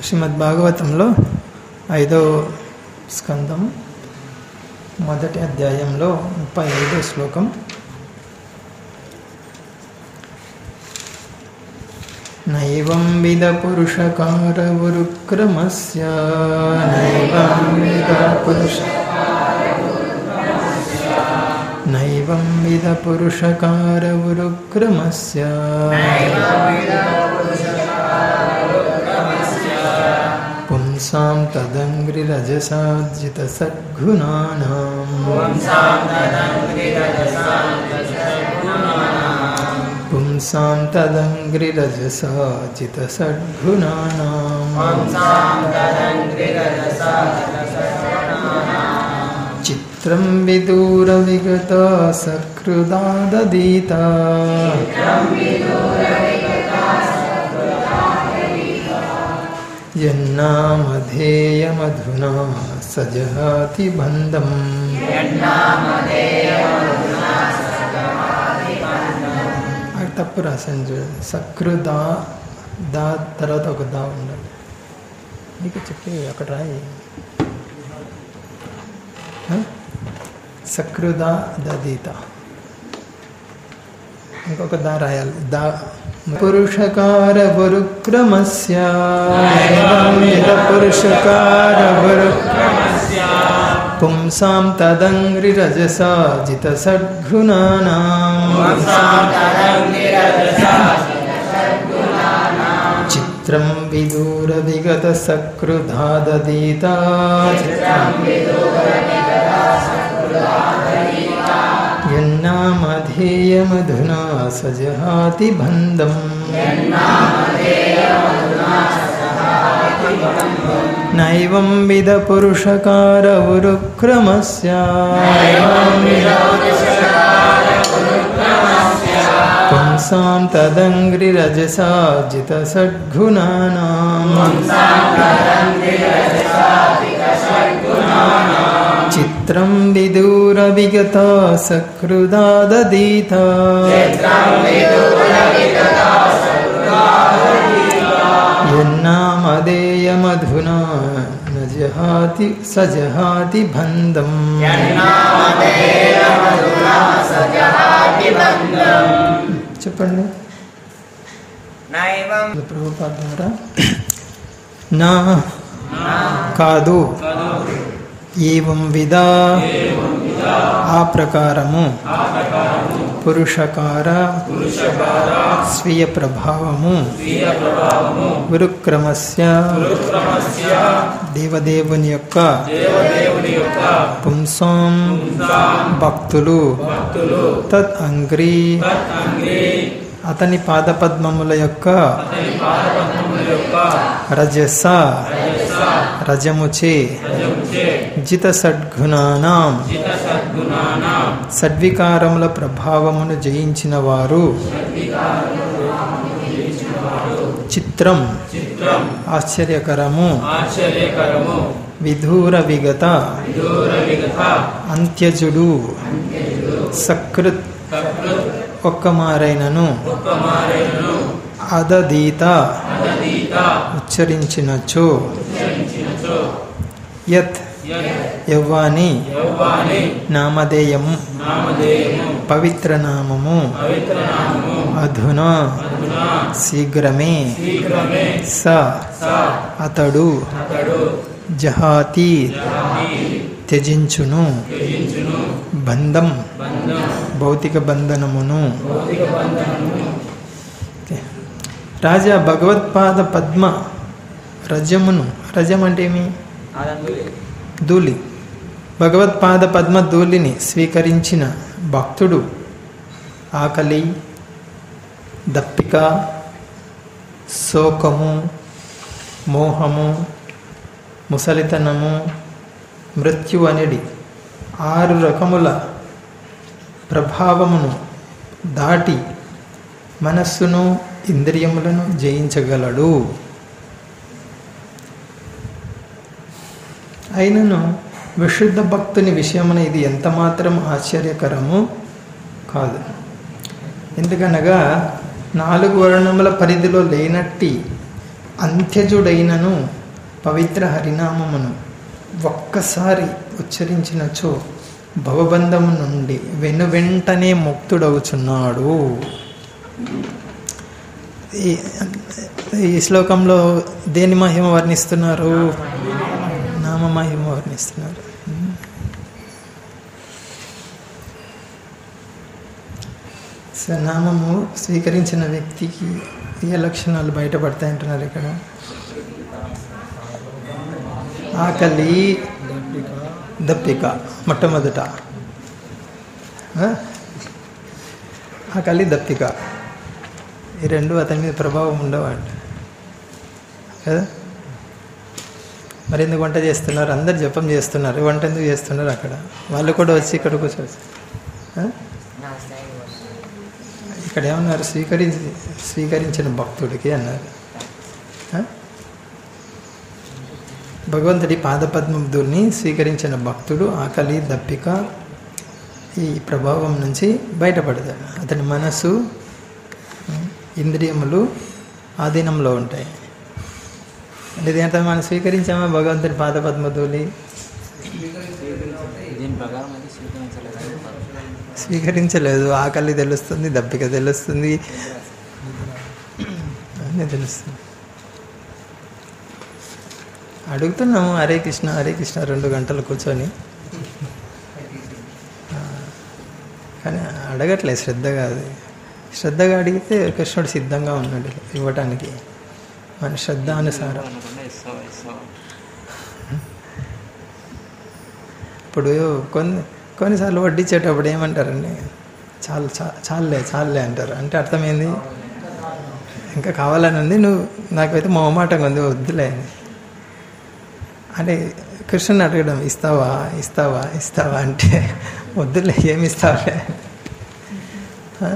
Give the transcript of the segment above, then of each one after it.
శ్రీమద్ భాగవతంలో ఐదో స్కందం మొదటి అధ్యాయంలో ముప్పై ఐదో శ్లోకం నైవం విద పురుషకారవురుక్రమస్య నైవం విద పురుష నైవం విద పురుషకారవురుక్రమస్య పుంసాం తదంగ్రిరజసార్జితసద్గుణానాం పుంసాం తదంగ్రిరజసార్జితసద్గుణానాం చిత్రం విదూర విగత సకృదాదీత యన్నామధేయమధునా సజహాతి బంధం అది తప్పు రాశాను చూడండి సకృదా దా తర్వాత ఒక దా ఉండాలి నీకు చెప్పి అక్కడ రాయి ఆ? సకృదా దదీత ఇంకొక దా రాయాలి దా పురుషకార వరుక్రమస్య పురుషకార వరు పుంసాం తదంగ్రిరజసా జిత సద్గుణానాం చిత్రం విదూర విగత సకృధాదీత యన్నామధేయమధునా సజహాతి బంధం నైవం విద పురుషకార ఉరుక్రమస్య పుంసాం తదంగ్రిరజసా జిత సద్గుణానాం చిత్రం విదూర విగత సకృదాదీత యన్నామదేయమధునా న జహాతి సజహాతి బంధం చెప్పండి నైవం ప్రభుపాద ద్వారా నా కాదు ఏవం విధ ఆ ప్రకారము పురుషకార స్వీయ ప్రభావము గురుక్రమస్య దేవదేవుని యొక్క పుంసం భక్తులు తత్ అంగ్రీ అతని పాదపద్మముల యొక్క రజస రజముచే జిత సద్గుణానాం సద్వికారముల ప్రభావమును జయించిన వారు చిత్రం ఆశ్చర్యకరము ఆశ్చర్యకరము విధూర విగత దూర విగత అంత్యజుడు సకృత్ సకృత్ ఒక్క మారైనను ఉపమారైనను అదదీత అదీత ఉచ్చరించినచో ఉచ్చరించినచో యత్ యత్ యవ్వాని యౌవాని నామధేయము నామధేయము పవిత్ర నామము పవిత్ర నామము అధునా అధునా శీఘ్రమే శీఘ్రమే స స అతడు అతడు జహాతి జాతి త్యజించును త్యజించును బంధం బంధం భౌతిక బంధనమును భౌతిక బంధనము ఓకే. రాజా భగవత్పాద పద్మ రజమును రజం అంటే ఏమి ధూళి భగవత్పాద పద్మ ధూళిని స్వీకరించిన భక్తుడు ఆకలి దప్పిక శోకము మోహము ముసలితనము మృత్యు అనేది ఆరు రకముల ప్రభావమును దాటి మనస్సును ఇంద్రియములను జయించగలడు అయినను విశుద్ధ భక్తుని విషయమున ఇది ఎంత మాత్రం ఆశ్చర్యకరము కాదు ఎందుకనగా నాలుగు వర్ణముల పరిధిలో లేనట్టి అంత్యజుడైనను పవిత్ర హరినామమును ఒక్కసారి ఉచ్చరించినచో భవబంధము నుండి వెను వెంటనే ముక్తుడవుచున్నాడు ఈ ఈ శ్లోకంలో దేని మహిమ వర్ణిస్తున్నారు నామ మహిమ వర్ణిస్తున్నారు నామము స్వీకరించిన వ్యక్తికి ఏ లక్షణాలు బయటపడతాయి అంటున్నారు ఇక్కడ ఆకలి దప్పిక మొట్టమొదట ఆ? ఆకలి దప్పిక ఈ రెండు అతని మీద ప్రభావం ఉండవండి కదా మరి ఎందుకు వంట చేస్తున్నారు అందరు జపం చేస్తున్నారు వంట ఎందుకు చేస్తున్నారు అక్కడ వాళ్ళు కూడా వచ్చి ఇక్కడ కూర్చోవచ్చు ఆ? ఇక్కడ ఏమన్నారు స్వీకరించి స్వీకరించిన భక్తుడికి అన్నారు ఆ? భగవంతుడి పాదపద్మదుల్ని స్వీకరించిన భక్తుడు ఆకలి దప్పిక ఈ ప్రభావం నుంచి బయటపడతాడు అతని మనసు ఉమ్, ఇంద్రియములు ఆధీనంలో ఉంటాయి అంటే దీంతో మనం స్వీకరించామా భగవంతుడి పాదపద్మధూలి దీని ప్రకారం అయితే స్వీకరించలేదు స్వీకరించలేదు ఆకలి తెలుస్తుంది దప్పిక తెలుస్తుంది అన్నీ తెలుస్తుంది అడుగుతున్నాము హరే కృష్ణ హరే కృష్ణ రెండు గంటలు కూర్చొని ఆ, కానీ అడగట్లేదు శ్రద్ధగా అది శ్రద్ధగా అడిగితే కృష్ణుడు సిద్ధంగా ఉన్నాడు ఇవ్వటానికి మన శ్రద్ధ అనుసారం అనకుండా ఇస్తావా ఇస్తావా ఇప్పుడు కొన్ని కొన్నిసార్లు వడ్డించేటప్పుడు ఏమంటారండి చాలు చా- చాలులే చాలులే అంటారు అంటే అర్థమైంది ఇంకా కావాలని ఉంది నువ్వు నాకైతే మొహమాటంగా ఉంది వద్దులే అని అంటే కృష్ణుని అడగడం ఇస్తావా ఇస్తావా ఇస్తావా అంటే వద్దులే ఏమి ఇస్తావులే ఆ?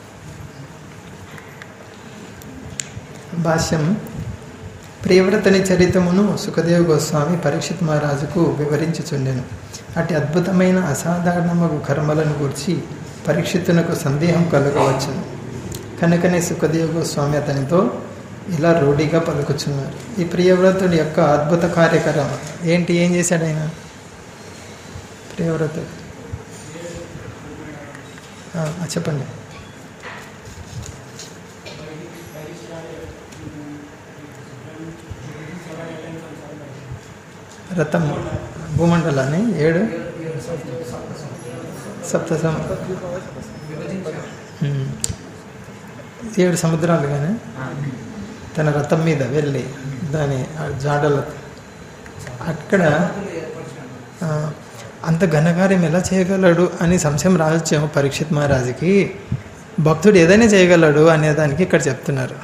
భాష్యం ప్రియవ్రతని చరితమును సుఖదేవ గోస్వామి పరీక్షిత్ మహారాజుకు వివరించుచుండెను అటు అద్భుతమైన అసాధారణమగు కర్మలను గురించి పరీక్షితునకు సందేహం కలగవచ్చును కనుకనే సుఖదేవ గోస్వామి అతనితో ఇలా రూఢిగా పలుకుచున్నారు ఈ ప్రియవ్రతుడి యొక్క అద్భుత కార్యక్రమం ఏంటి ఏం చేశాడు ఆయన ప్రియవ్రతుడు ఆ, ఆ, చెప్పండి రథం భూమండలాన్ని ఏడు సప్త సమ ఉమ్. ఏడు సముద్రాలు కానీ తన రథం మీద వెళ్ళి దాని ఆ జాడల అక్కడ ఆ, అంత ఘనకార్యం ఎలా చేయగలడు అని సంశయం రావచ్చేమో పరీక్షిత్ మహారాజుకి భక్తుడు ఏదైనా చేయగలడు అనే దానికి ఇక్కడ చెప్తున్నారు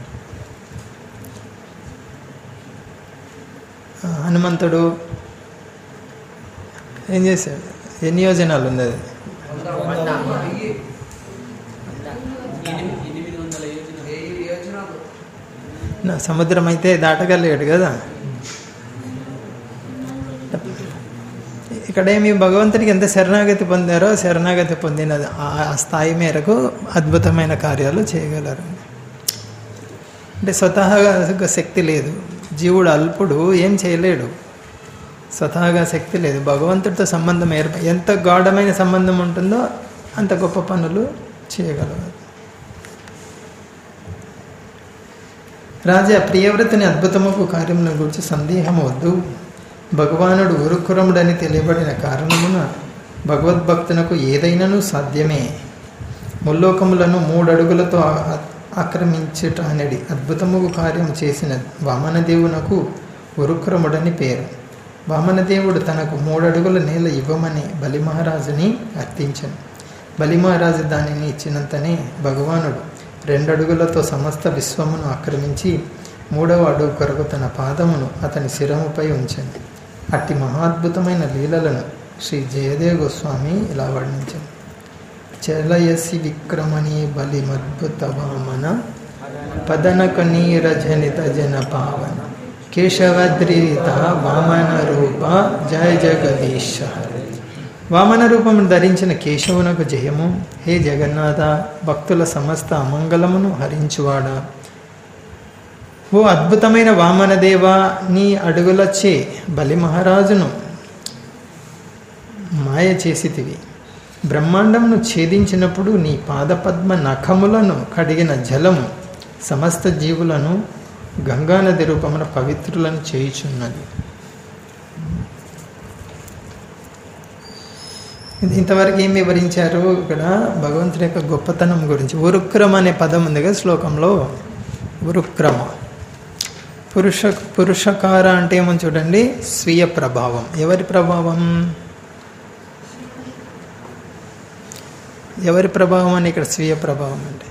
ఆ, హనుమంతుడు ఏం చేశాడు ఎన్ని యోజనాలు ఉంది అది నా సముద్రం అయితే దాటగలిగాడు కదా ఇక్కడ ఏమి భగవంతుడికి ఎంత శరణాగతి పొందారో శరణాగతి పొందిన ఆ- ఆ స్థాయి మేరకు అద్భుతమైన కార్యాలు చేయగలరు అంటే స్వతహాగా శక్తి లేదు జీవుడు అల్పుడు ఏం చేయలేడు స్వతహాగా శక్తి లేదు భగవంతుడితో సంబంధం ఏర్ప ఎంత గాఢమైన సంబంధం ఉంటుందో అంత గొప్ప పనులు చేయగలరు రాజా ప్రియవ్రతని అద్భుతముకు కార్యముల గురించి సందేహం వద్దు భగవానుడు ఉరుకురముడని తెలియబడిన కారణమున భగవద్భక్తునకు ఏదైనాను సాధ్యమే ముల్లోకములను మూడడుగులతో ఆ- ఆక్రమించుట అనేది అద్భుతముకు కార్యం చేసిన వామనదేవునకు ఉరుకురముడని పేరు వామనదేవుడు తనకు మూడడుగుల నేల ఇవ్వమని బలిమహారాజుని అర్థించను బలిమహారాజు దానిని ఇచ్చినంతనే భగవానుడు రెండడుగులతో సమస్త విశ్వమును ఆక్రమించి మూడవ అడుగు కొరకు తన పాదమును అతని శిరముపై ఉంచాను అట్టి మహాద్భుతమైన లీలలను శ్రీ జయదేవ గోస్వామి ఇలా వర్ణించాను చలయసి విక్రమణి బలిమద్భుత వామన పదనక నీరజనిత జన పావన కేశవద్రీత వామన రూప జయ జగదీశ వామన రూపమును ధరించిన కేశవునకు జయము హే జగన్నాథ భక్తుల సమస్త అమంగళమును హరించువాడా ఓ అద్భుతమైన వామనదేవ నీ అడుగులచ్చే బలి మహారాజును మాయ చేసితివి బ్రహ్మాండంను ఛేదించినప్పుడు నీ పాదపద్మ నఖములను కడిగిన జలము సమస్త జీవులను గంగానది రూపమున పవిత్రులను చేయుచున్నది ఇది ఇంతవరకు ఏం వివరించారు ఇక్కడ భగవంతుడి యొక్క గొప్పతనం గురించి ఉరుక్రమ అనే పదం ఉంది కదా శ్లోకంలో ఉరుక్రమ పురుష పురుషకార అంటే ఏమో చూడండి స్వీయ ప్రభావం ఎవరి ప్రభావం ఎవరి ప్రభావం అని ఇక్కడ స్వీయ ప్రభావం అంటే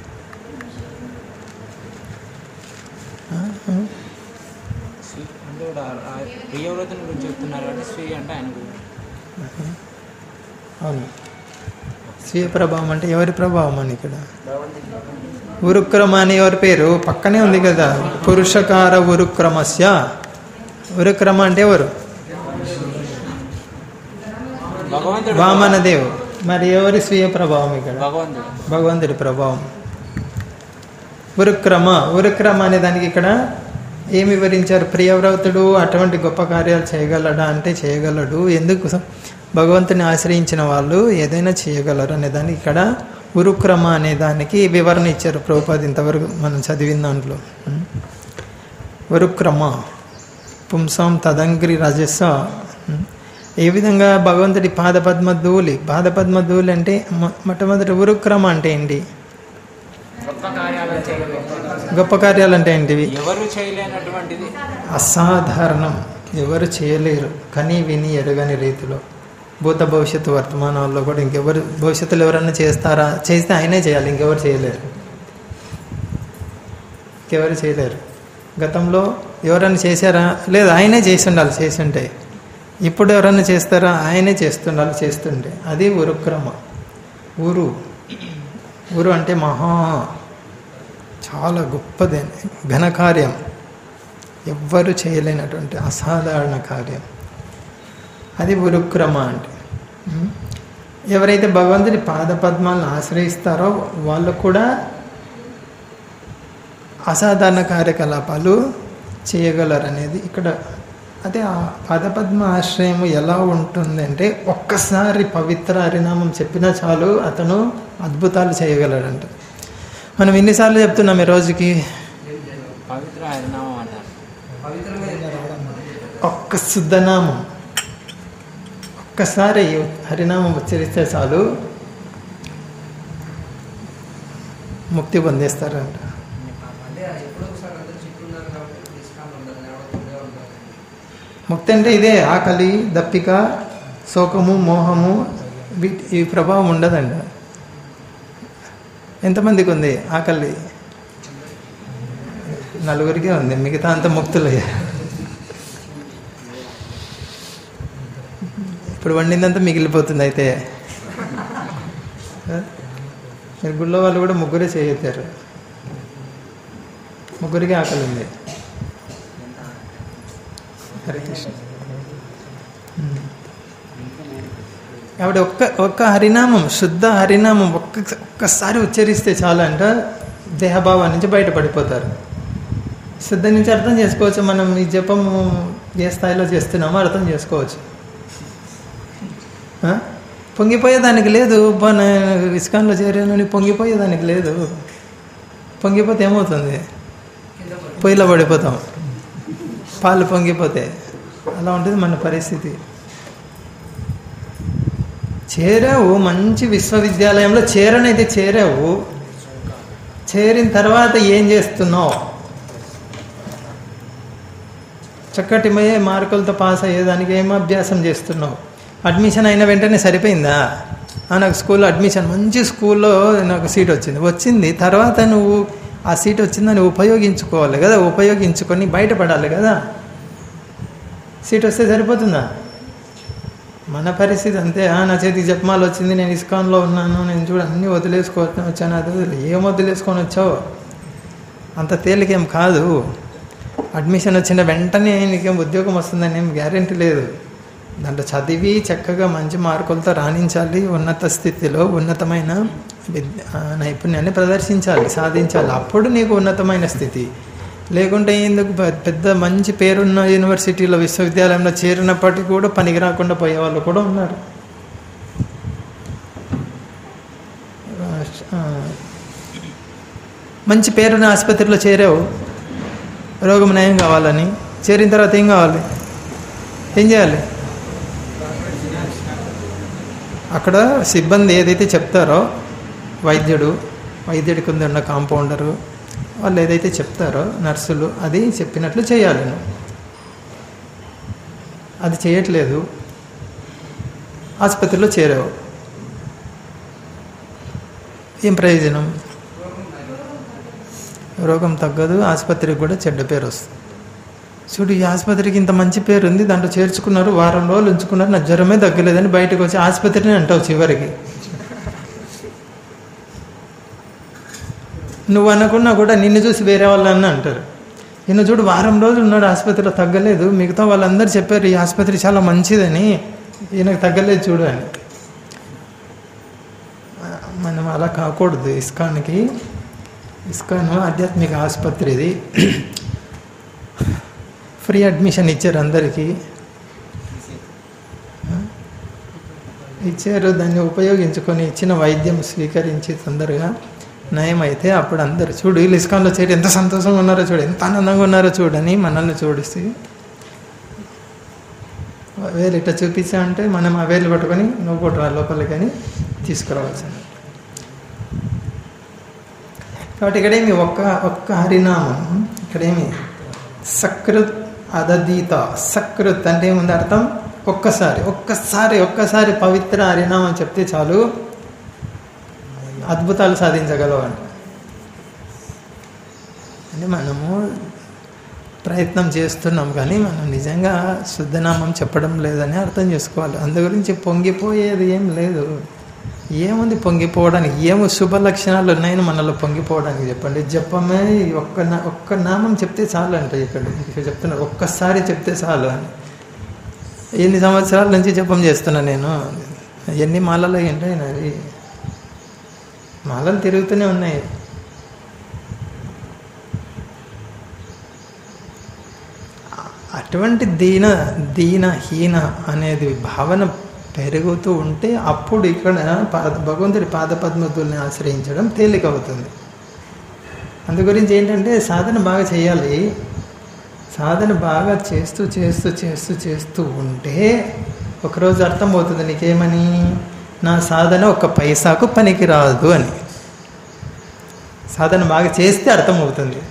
ఆ, ఆ. శ్రీ అంటే ఇక్కడ ఆ ప్రియవ్రతుని గురించి చెప్తున్నారు కాబట్టి శ్రీ అంటే ఆయన గురించి అవును స్వీయ ప్రభావం అంటే ఎవరి ప్రభావం అని ఇక్కడ ఉరుక్రమ అని ఎవరి పేరు పక్కనే ఉంది కదా పురుషకార ఉరుక్రమస్య ఉరుక్రమ అంటే ఎవరు భగవంతుడు వామనదేవ్ మరి ఎవరి స్వీయ ప్రభావం ఇక్కడ భగవంతుడు భగవంతుడి ప్రభావం ఉరుక్రమ ఉరుక్రమ అనే దానికి ఇక్కడ ఏమి వివరించారు ప్రియవ్రతుడు అటువంటి గొప్ప కార్యాలు చేయగలడా అంటే చేయగలడు ఎందుకు భగవంతుని ఆశ్రయించిన వాళ్ళు ఏదైనా చేయగలరు అనే దానికి ఇక్కడ ఉరుక్రమ అనే దానికి వివరణ ఇచ్చారు ప్రభుపాది ఇంతవరకు మనం చదివిన దాంట్లో ఉం. ఉరుక్రమ పుంసం తదంగ్రి రజస్స ఉం. ఏ విధంగా భగవంతుడి పాదపద్మ ధూళి పాదపద్మ ధూళి అంటే మొ- మొట్టమొదటి ఉరుక్రమ అంటే ఏంటి గొప్ప కార్యాలు చేయగలరు గొప్ప కార్యాలు అంటే ఏంటివి ఎవరు చేయలేనటువంటిది అసాధారణం ఎవరు చేయలేరు కని విని ఎరగని రీతిలో భూత భవిష్యత్తు వర్తమానాల్లో కూడా ఇంకెవరు భవిష్యత్తులో ఎవరైనా చేస్తారా చేస్తే ఆయనే చేయాలి ఇంకెవరు చేయలేరు ఇంకెవరు చేయలేరు గతంలో ఎవరైనా చేశారా లేదు ఆయనే చేసి ఉండాలి చేసి ఉంటే ఇప్పుడు ఎవరైనా చేస్తారా ఆయనే చేస్తుండాలి చేస్తుంటే అది ఉరుక్రమ ఊరు ఊరు అంటే మహా చాలా గొప్పది ఘనకార్యం ఎవ్వరు చేయలేనటువంటి అసాధారణ కార్యం అది ఉరుక్రమ అంటే ఉం? ఎవరైతే భగవంతుడి పాదపద్మాలను ఆశ్రయిస్తారో వాళ్ళు కూడా అసాధారణ కార్యకలాపాలు చేయగలరు అనేది ఇక్కడ అదే ఆ పాదపద్మ ఆశ్రయం ఎలా ఉంటుంది అంటే ఒక్కసారి పవిత్ర హరినామం చెప్పినా చాలు అతను అద్భుతాలు చేయగలడంట మనం ఎన్నిసార్లు చెప్తున్నాం ఈ రోజుకి పవిత్ర హరినామం అంటారు ఒక్క శుద్ధనామం ఒక్కసారి హరినామం ఉచ్చరిస్తే చాలు ముక్తి పొందేస్తారంట అంటే ఎప్పుడో ఒకసారి అందరూ చుట్టూ ఉన్నారు కాబట్టి తీసుకొని ఉండదు లేకపోతే ఉంటారు ముక్తి అంటే ఇదే ఆకలి దప్పిక శోకము మోహము వీటి ఈ ప్రభావం ఉండదండి ఎంతమందికి ఉంది ఆకలి నలుగురికే ఉంది మిగతా అంత ముక్తులయ్యారు ఇప్పుడు వండిందంతా మిగిలిపోతుంది అయితే మీరు గుళ్ళో వాళ్ళు కూడా ముగ్గురే చేయొచ్చారు ముగ్గురికి ఆకలి ఉంది హరే కృష్ణ ఉమ్. కాబట్టి ఒక్క ఒక్క హరినామం శుద్ధ హరినామం ఒక్క ఒక్కసారి ఉచ్చరిస్తే చాలా అంట దేహభావం నుంచి బయటపడిపోతారు శుద్ధ నుంచి అర్థం చేసుకోవచ్చు మనం ఈ జపము ఏ స్థాయిలో చేస్తున్నామో అర్థం చేసుకోవచ్చు ఆ? పొంగిపోయేదానికి లేదు అబ్బా నేను ఇస్కాన్లో చేరాను అని పొంగిపోయేదానికి లేదు పొంగిపోతే ఏమవుతుంది పొయ్యిలో పడిపోతాం పాలు పొంగిపోతే అలా ఉంటుంది మన పరిస్థితి చేరావు మంచి విశ్వవిద్యాలయంలో చేరనైతే చేరావు చేరిన తర్వాత ఏం చేస్తున్నావు చక్కటి మయ్యే మార్కులతో పాస్ అయ్యేదానికి ఏం అభ్యాసం చేస్తున్నావు అడ్మిషన్ అయిన వెంటనే సరిపోయిందా ఆ, నాకు స్కూల్లో అడ్మిషన్ మంచి స్కూల్లో నాకు సీట్ వచ్చింది వచ్చింది తర్వాత నువ్వు ఆ సీట్ వచ్చిందని ఉపయోగించుకోవాలి కదా ఉపయోగించుకొని బయటపడాలి కదా సీట్ వస్తే సరిపోతుందా మన పరిస్థితి అంతే "ఆ, నా చేతికి జపమాల వచ్చింది నేను ఇస్కాన్లో ఉన్నాను నేను చూడ అన్నీ వదిలేసుకొని వచ్చాను అది వదిలే ఏం వదిలేసుకొని వచ్చావు అంత తేలికేం కాదు అడ్మిషన్ వచ్చిన వెంటనే నీకేం ఉద్యోగం వస్తుందని ఏం గ్యారెంటీ లేదు దాంట్లో చదివి చక్కగా మంచి మార్కులతో రాణించాలి ఉన్నత స్థితిలో ఉన్నతమైన విద్య ఆ, నైపుణ్యాన్ని ప్రదర్శించాలి సాధించాలి అప్పుడు నీకు ఉన్నతమైన స్థితి లేకుంటే ఎందుకు పె- పెద్ద మంచి పేరున్న యూనివర్సిటీలో విశ్వవిద్యాలయంలో చేరినప్పటికీ కూడా పనికి రాకుండా పోయే వాళ్ళు కూడా ఉన్నారు ఆ, మంచి పేరున్న ఆసుపత్రిలో చేరావు రోగం నయం కావాలని చేరిన తర్వాత ఏం కావాలి ఏం చేయాలి అక్కడ సిబ్బంది ఏదైతే చెప్తారో వైద్యుడు వైద్యుడి కింద ఉన్న కాంపౌండరు వాళ్ళు ఏదైతే చెప్తారో నర్సులు అది చెప్పినట్లు చేయాలి నువ్వు అది చేయట్లేదు ఆసుపత్రిలో చేరావు ఏం ప్రయోజనం రోగం తగ్గదు ఆసుపత్రికి కూడా చెడ్డ పేరు వస్తుంది చూడు ఈ ఆసుపత్రికి ఇంత మంచి పేరు ఉంది దాంట్లో చేర్చుకున్నారు వారం రోజులు ఉంచుకున్నారు నా జ్వరమే తగ్గలేదని బయటకు వచ్చి ఆసుపత్రిని అంటావు చివరికి నువ్వు అనకున్నా కూడా నిన్ను చూసి వేరే వాళ్ళని అంటారు నిన్ను చూడు వారం రోజులు ఉన్నాడు ఆసుపత్రిలో తగ్గలేదు మిగతా వాళ్ళందరూ చెప్పారు ఈ ఆసుపత్రి చాలా మంచిదని ఈయనకు తగ్గలేదు చూడు అని మనం అలా కాకూడదు ఇస్కాన్కి ఇస్కాన్ ఆధ్యాత్మిక ఆసుపత్రి ఇది ఫ్రీ అడ్మిషన్ ఇచ్చారు అందరికీ ఇచ్చారు దాన్ని ఉపయోగించుకొని ఇచ్చిన వైద్యం స్వీకరించి తొందరగా నయం అయితే అప్పుడు అందరు చూడు వీళ్ళు ఇస్కాన్లో చేరి ఎంత సంతోషంగా ఉన్నారో చూడు ఎంత ఆనందంగా ఉన్నారో చూడని మనల్ని చూడిస్తే వేలు ఇట్లా చూపించా అంటే మనం ఆ వేలు పట్టుకొని నువ్వు కూడా రా లోపలికి అని తీసుకురావాల్సింది కాబట్టి ఇక్కడేమి ఒక్క ఒక్క హరినామం ఇక్కడేమి సకృత్ అదదీత సకృత్ అంటే ఏముంది అర్థం ఒక్కసారి ఒక్కసారి ఒక్కసారి పవిత్ర హరినామం చెప్తే చాలు అద్భుతాలు సాధించగలవండి అంటే మనము ప్రయత్నం చేస్తున్నాం కానీ మనం నిజంగా శుద్ధనామం చెప్పడం లేదని అర్థం చేసుకోవాలి అందు గురించి పొంగిపోయేది ఏం లేదు ఏముంది పొంగిపోవడానికి ఏమో శుభ లక్షణాలు ఉన్నాయని మనలో పొంగిపోవడానికి చెప్పండి జపమే ఈ ఒక్క నా- ఒక్క నామం చెప్తే చాలు అంట ఇక్కడ ఇక్కడ చెప్తున్నారు ఒక్కసారి చెప్తే చాలు అని ఎన్ని సంవత్సరాల నుంచి జపం చేస్తున్నా నేను ఎన్ని మాలలు ఏంటాయి నావి మాలలు తిరుగుతూనే ఉన్నాయి అటువంటి దీన దీనహీన అనేది భావన పెరుగుతూ ఉంటే అప్పుడు ఇక్కడ పాద భగవంతుడి పాదపద్మతుల్ని ఆశ్రయించడం తేలికవుతుంది అందు గురించి ఏంటంటే సాధన బాగా చేయాలి సాధన బాగా చేస్తూ చేస్తూ చేస్తూ చేస్తూ ఉంటే ఒకరోజు అర్థమవుతుంది నీకేమని నా సాధన ఒక పైసాకు పనికి రాదు అని సాధన బాగా చేస్తే అర్థమవుతుంది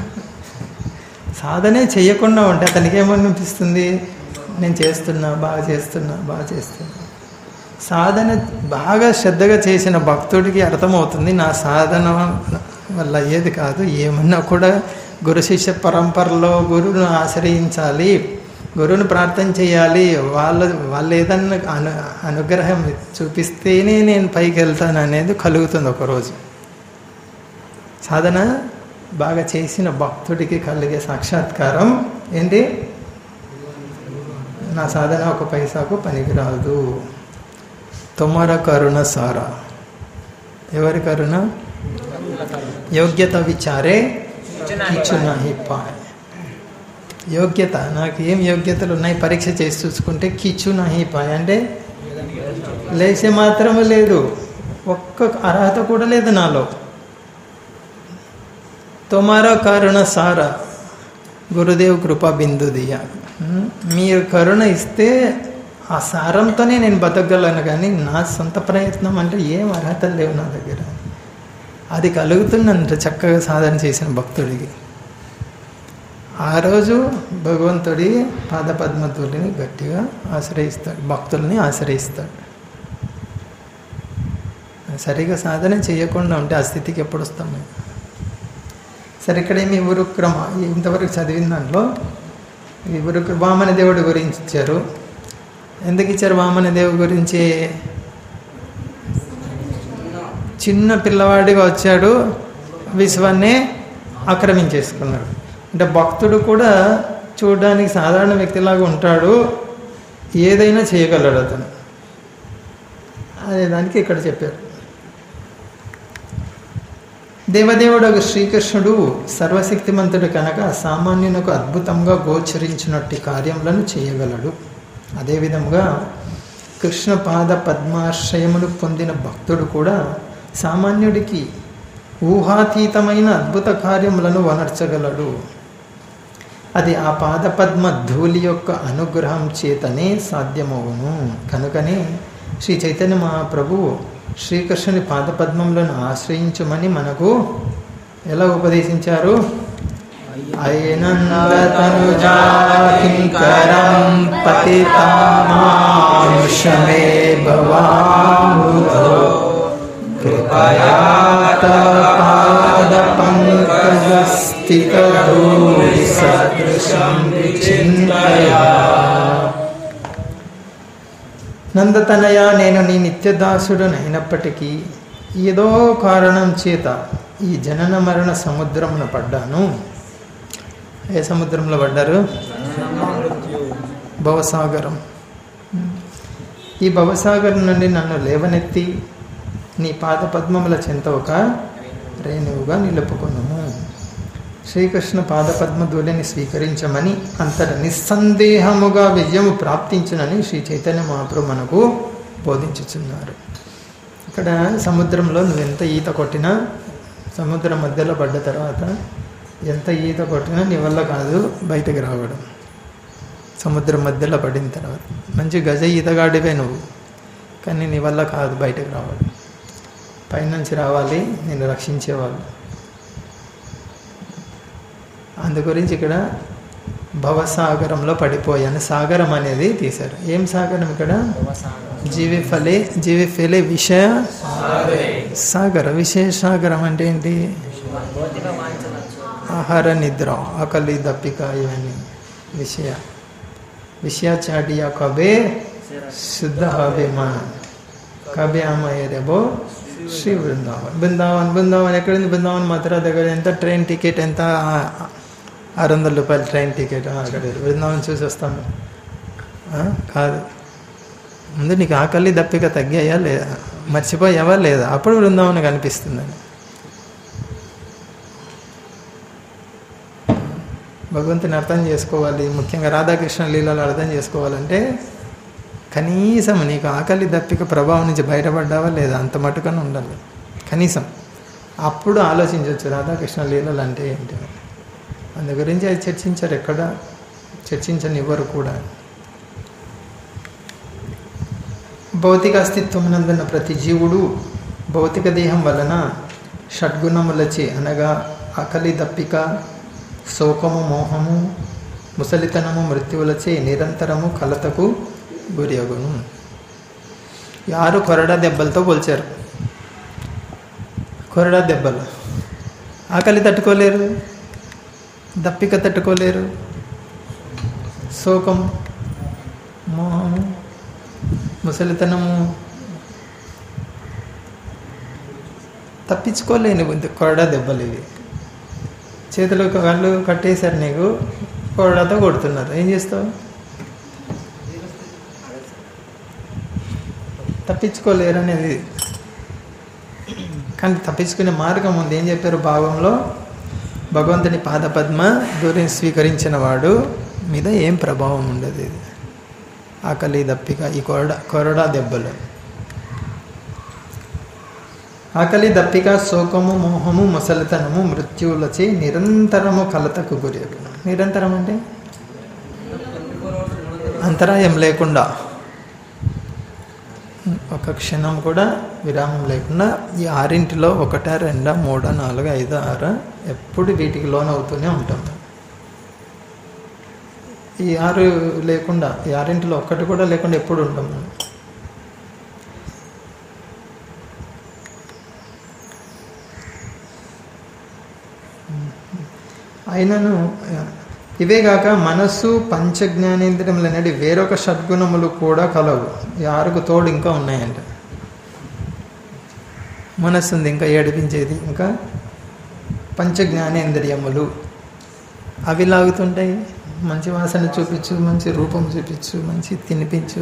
సాధనే చేయకుండా ఉంటే అతనికి ఏమనిపిస్తుంది నేను చేస్తున్నా బాగా చేస్తున్నా బాగా చేస్తున్నా సాధన బాగా శ్రద్ధగా చేసిన భక్తుడికి అర్థమవుతుంది నా సాధన వల్ల ఏది కాదు ఏమన్నా కూడా గురు శిష్య పరంపరలో గురువును ఆశ్రయించాలి గురువుని ప్రార్థన చేయాలి వాళ్ళ వాళ్ళు ఏదన్నా అను అనుగ్రహం చూపిస్తేనే నేను పైకి వెళ్తాను అనేది కలుగుతుంది ఒకరోజు సాధన బాగా చేసిన భక్తుడికి కలిగే సాక్షాత్కారం ఏంటి నా సాధన ఒక పైసాకు పనికిరాదు తొమ్మర కరుణ సారా ఎవరి కరుణ యోగ్యత విచారే ఇచ్చున పాయ్ యోగ్యత నాకు ఏం యోగ్యతలు ఉన్నాయి పరీక్ష చేసి చూసుకుంటే కిచ్చు నహి పాయ్ అంటే లేచే మాత్రము లేదు ఒక్క అర్హత కూడా లేదు నాలో తొమారా కరుణ సార గురుదేవ్ కృపా బిందు దియ మీరు కరుణ ఇస్తే ఆ సారంతోనే నేను బతకగలను కానీ నా సొంత ప్రయత్నం అంటే ఏం అర్హతలు లేవు నా దగ్గర అది కలుగుతుందంట చక్కగా సాధన చేసిన భక్తుడికి ఆ రోజు భగవంతుడి పాదపద్మతుల్ని గట్టిగా ఆశ్రయిస్తాడు భక్తుల్ని ఆశ్రయిస్తాడు సరిగా సాధన చేయకుండా ఉంటే ఆ స్థితికి ఎప్పుడు వస్తాం మేము సరే ఇక్కడ ఏమి ఉరుక్రమ ఇంతవరకు చదివిన దాంట్లో ఈ ఉరుక్ర వామన దేవుడి గురించి ఇచ్చారు ఎందుకు ఇచ్చారు వామన దేవుడి గురించి చిన్న పిల్లవాడిగా వచ్చాడు విశ్వాన్ని ఆక్రమించేసుకున్నాడు అంటే భక్తుడు కూడా చూడడానికి సాధారణ వ్యక్తిలాగా ఉంటాడు ఏదైనా చేయగలడు అతను అదే దానికి ఇక్కడ చెప్పారు దేవదేవుడు శ్రీకృష్ణుడు సర్వశక్తిమంతుడు కనుక సామాన్యునకు అద్భుతంగా గోచరించినట్టి కార్యములను చేయగలడు అదేవిధంగా కృష్ణ పాద పద్మాశ్రయమును పొందిన భక్తుడు కూడా సామాన్యుడికి ఊహాతీతమైన అద్భుత కార్యములను వనర్చగలడు అది ఆ పాదపద్మ ధూళి యొక్క అనుగ్రహం చేతనే సాధ్యమవును కనుకనే శ్రీ చైతన్య మహాప్రభు శ్రీకృష్ణుని పాదపద్మములను ఆశ్రయించమని మనకు ఎలా ఉపదేశించారు అయినందతనుజాకింకరం పతితామానుషమే భవాముదో కృపయా పాదపంకజస్థితధూళి సదృశం విచింతయా నందతనయ నేను నీ నిత్యదాసుడనైనప్పటికీ ఏదో కారణం చేత ఈ జనన మరణ సముద్రమున పడ్డాను ఏ సముద్రంలో పడ్డారు భవసాగరం ఈ భవసాగరం నుండి నన్ను లేవనెత్తి నీ పాద పద్మముల చెంత ఒక రేణువుగా నిలుపుకున్నాము శ్రీకృష్ణ పాదపద్మ ధూళిని స్వీకరించమని అంతట నిస్సందేహముగా విజయము ప్రాప్తించునని శ్రీ చైతన్య మహాప్రభు మనకు బోధించుచున్నారు ఇక్కడ సముద్రంలో నువ్వు ఎంత ఈత కొట్టినా సముద్రం మధ్యలో పడ్డ తర్వాత ఎంత ఈత కొట్టినా నీ వల్ల కాదు బయటకు రావడం సముద్రం మధ్యలో పడిన తర్వాత మంచి గజ ఈతగాడివే నువ్వు కానీ నీ వల్ల కాదు బయటకు రావడం పైనుంచి రావాలి నేను రక్షించేవాళ్ళు అందు గురించి ఇక్కడ భవసాగరంలో పడిపోయాను సాగరం అనేది తీశారు ఏం సాగరం ఇక్కడ జీవి ఫలే జీవి ఫలే విషయ సాగర విషయ సాగరం అంటే ఏంటి ఆహార నిద్ర ఆకలి దప్పిక ఇవన్నీ విషయ విషయ చాటియా కబే శుద్ధ హబే మన కబే అమ్మాయి రేబో శ్రీ బృందావన్ బృందావన్ బృందావన్ ఎక్కడుంది బృందావన్ మథురా దగ్గర ఎంత ట్రైన్ టికెట్ ఎంత ఆరు వందల రూపాయల ట్రైన్ టికెట్ అక్కడ బృందావన్ చూసి వస్తాను ఆ? కాదు ముందు నీకు ఆకలి దప్పిక తగ్గాయా లేదా మర్చిపోయావా లేదా అప్పుడు బృందావనం కనిపిస్తుందని భగవంతుని అర్థం చేసుకోవాలి ముఖ్యంగా రాధాకృష్ణ లీలలు అర్థం చేసుకోవాలంటే కనీసం నీకు ఆకలి దప్పిక ప్రభావం నుంచి బయటపడ్డావా లేదా అంత మటుకనే ఉండాలి కనీసం అప్పుడు ఆలోచించవచ్చు రాధాకృష్ణ లీలలు అంటే ఏంటి అందు గురించి అది చర్చించారు ఎక్కడ చర్చించనివ్వరు కూడా భౌతిక అస్తిత్వం నందున్న ప్రతి జీవుడు భౌతిక దేహం వలన షడ్గుణములచే అనగా ఆకలి దప్పిక శోకము మోహము ముసలితనము మృత్యువులచే నిరంతరము కలతకు గురి అగును ఈ ఆరు కొరడా దెబ్బలతో పోల్చారు కొరడా దెబ్బలు ఆకలి తట్టుకోలేరు దప్పిక తట్టుకోలేరు శోకం మోహము ముసలితనము తప్పించుకోలేని బుద్ధి కొరడా దెబ్బలు ఇవి చేతిలో కళ్ళు కట్టేశారు నీకు కొరడాతో కొడుతున్నారు ఏం చేస్తావు తప్పించుకోలేరు అనేది కానీ తప్పించుకునే మార్గం ఉంది ఏం చెప్పారు భావంలో భగవంతుని పాదపద్మ దూరం స్వీకరించిన వాడు మీద ఏం ప్రభావం ఉండదు ఇది ఆకలి దప్పిక ఈ కొరడా కొరడా దెబ్బలు ఆకలి దప్పిక శోకము మోహము ముసలితనము మృత్యువులచే నిరంతరము కలతకు గురి నిరంతరం అంటే అంతరాయం లేకుండా ఒక క్షణం కూడా విరామం లేకుండా ఈ ఆరింటిలో ఒకట రెండా మూడా నాలుగు ఐదు ఆరు ఎప్పుడు వీటికి లోన్ అవుతూనే ఉంటాం ఈ ఆరు లేకుండా ఈ ఆరింటిలో ఒక్కటి కూడా లేకుండా ఎప్పుడు ఉంటాం మనం అయినను ఇవేగాక మనస్సు పంచ జ్ఞానేంద్రియములు అనేది వేరొక షడ్గుణములు కూడా కలవు ఈ ఆరుకు తోడు ఇంకా ఉన్నాయంట మనస్సు ఉంది ఇంకా ఏడిపించేది ఇంకా పంచ జ్ఞానేంద్రియములు అవి లాగుతుంటాయి మంచి వాసన చూపించు మంచి రూపం చూపించు మంచి తినిపించు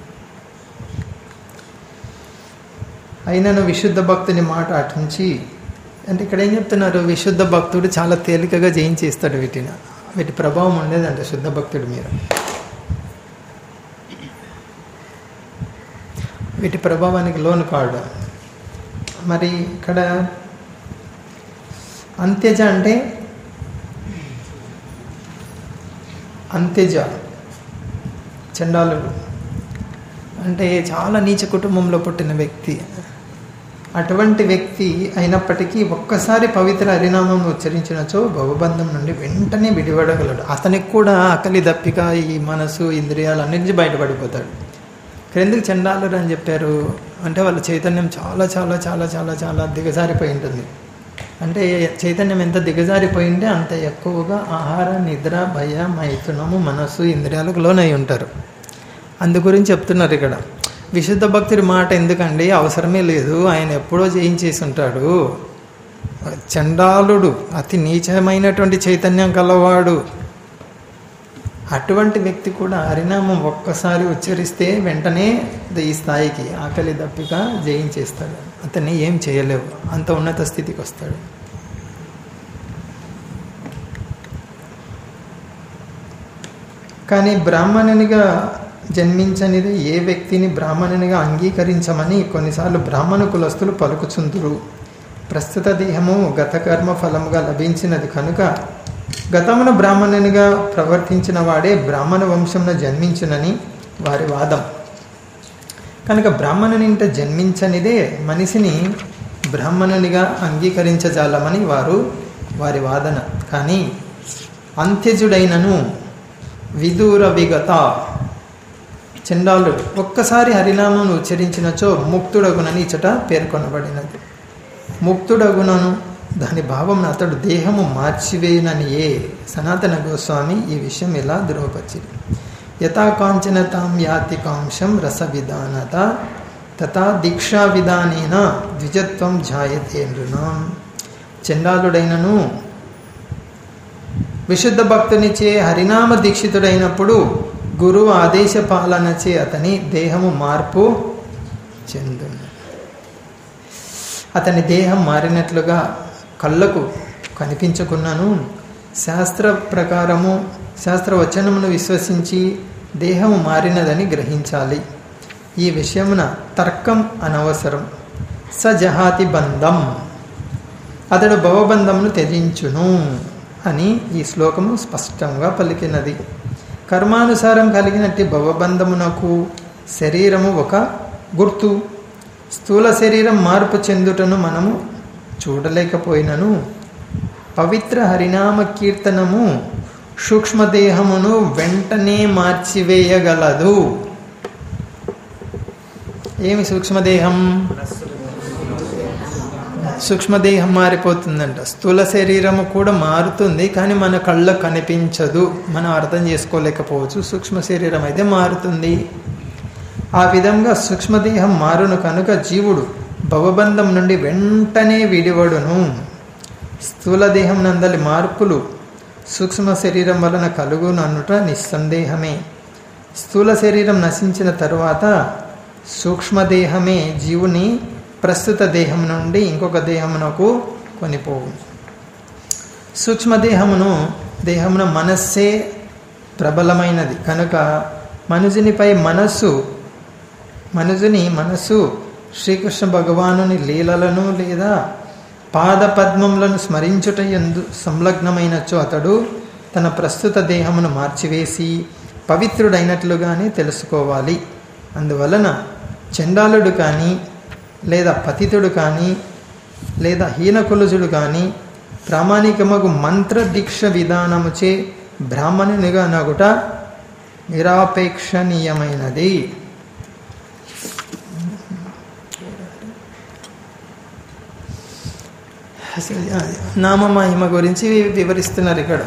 అయినను విశుద్ధ భక్తుని మాట అటుంచి అంటే ఇక్కడ ఏం చెప్తున్నారు విశుద్ధ భక్తుడు చాలా తేలికగా జయించేస్తాడు వీటిని వీటి ప్రభావం ఉండేదంట శుద్ధ భక్తుడి మీద వీటి ప్రభావానికి లోను కాడు మరి ఇక్కడ అంత్యజ అంటే అంత్యజ చండాలుడు అంటే చాలా నీచ కుటుంబంలో పుట్టిన వ్యక్తి అటువంటి వ్యక్తి అయినప్పటికీ ఒక్కసారి పవిత్ర హరినామం ఉచ్చరించినచో భవబంధం నుండి వెంటనే విడిపడగలడు అతనికి కూడా ఆకలి దప్పిక ఈ మనసు ఇంద్రియాలు అన్నింటి బయటపడిపోతాడు ఇక్కడ ఎందుకు చండాలుడు అని చెప్పారు అంటే వాళ్ళ చైతన్యం చాలా చాలా చాలా చాలా చాలా దిగజారిపోయి ఉంటుంది అంటే చైతన్యం ఎంత దిగజారిపోయింటే అంత ఎక్కువగా ఆహార నిద్ర భయ మైథునము మనస్సు ఇంద్రియాలకు లోనై ఉంటారు అందు గురించి చెప్తున్నారు ఇక్కడ విశుద్ధ భక్తుడి మాట ఎందుకండి అవసరమే లేదు ఆయన ఎప్పుడో జయించేసి ఉంటాడు చండాలుడు అతి నీచమైనటువంటి చైతన్యం కలవాడు అటువంటి వ్యక్తి కూడా హరినామం ఒక్కసారి ఉచ్చరిస్తే వెంటనే ఈ స్థాయికి ఆకలి దప్పిక జయించేస్తాడు అతన్ని ఏం చేయలేవు అంత ఉన్నత స్థితికి వస్తాడు కానీ బ్రాహ్మణునిగా జన్మించనిది ఏ వ్యక్తిని బ్రాహ్మణునిగా అంగీకరించమని కొన్నిసార్లు బ్రాహ్మణ కులస్తులు పలుకుచుందురు ప్రస్తుత దేహము గత కర్మ ఫలముగా లభించినది కనుక గతమున బ్రాహ్మణునిగా ప్రవర్తించిన వాడే బ్రాహ్మణ వంశంలో జన్మించునని వారి వాదం కనుక బ్రాహ్మణునింట జన్మించనిదే మనిషిని బ్రాహ్మణునిగా అంగీకరించజాలమని వారు వారి వాదన కానీ అంత్యజుడైనను విదూర విగత చండాలుడు ఒక్కసారి హరినామం ఉచ్చరించినచో ముక్తుడగునని ఇచ్చట పేర్కొనబడినది ముక్తుడగునను దాని భావం అతడు దేహము మార్చివేయనని ఏ సనాతన గోస్వామి ఈ విషయం ఇలా ధృవపరిచింది యథాకాంచనతాం యాతి కాంశం రస విధానత తథా దీక్షా విధానేన ద్విజత్వం జాయతే నృణం చండాలుడైనను విశుద్ధ భక్తునిచే హరినామ దీక్షితుడైనప్పుడు గురువు ఆదేశ పాలనచే అతని దేహము మార్పు చెందును అతని దేహం మారినట్లుగా కళ్ళకు కనిపించుకున్నాను శాస్త్ర ప్రకారము శాస్త్రవచనమును విశ్వసించి దేహము మారినదని గ్రహించాలి ఈ విషయమున తర్కం అనవసరం సజహాతి బంధం అతడు భవబంధమును త్యజించును అని ఈ శ్లోకము స్పష్టంగా పలికినది కర్మానుసారం కలిగినట్టి భవబంధమునకు శరీరము ఒక గుర్తు స్థూల శరీరం మార్పు చెందుటను మనము చూడలేకపోయినను పవిత్ర హరినామ కీర్తనము సూక్ష్మదేహమును వెంటనే మార్చివేయగలదు ఏమి సూక్ష్మదేహం సూక్ష్మదేహం మారిపోతుందంట స్థూల శరీరము కూడా మారుతుంది కానీ మన కళ్ళకు కనిపించదు మనం అర్థం చేసుకోలేకపోవచ్చు సూక్ష్మ శరీరం అయితే మారుతుంది ఆ విధంగా సూక్ష్మదేహం మారును కనుక జీవుడు భవబంధం నుండి వెంటనే విడివడును స్థూల దేహం నందలి మార్పులు సూక్ష్మ శరీరం వలన కలుగునన్నుట నిస్సందేహమే స్థూల శరీరం నశించిన తరువాత సూక్ష్మదేహమే జీవుని ప్రస్తుత దేహం నుండి ఇంకొక దేహమునకు కొనిపోవు సూక్ష్మదేహమును దేహమున మనస్సే ప్రబలమైనది కనుక మనుజునిపై మనస్సు మనుజుని మనస్సు శ్రీకృష్ణ భగవానుని లీలలను లేదా పాదపద్మములను స్మరించుట ఎందు సంలగ్నమైనచో అతడు తన ప్రస్తుత దేహమును మార్చివేసి పవిత్రుడైనట్లుగానే తెలుసుకోవాలి అందువలన చండాలుడు కానీ లేదా పతితుడు కానీ లేదా హీనకులుజుడు కానీ ప్రామాణికమగు మంత్ర దీక్ష విధానముచే బ్రాహ్మణునిగా నగుట నిరాపేక్షణీయమైనది అసలు నామమహిమ గురించి వివరిస్తున్నారు ఇక్కడ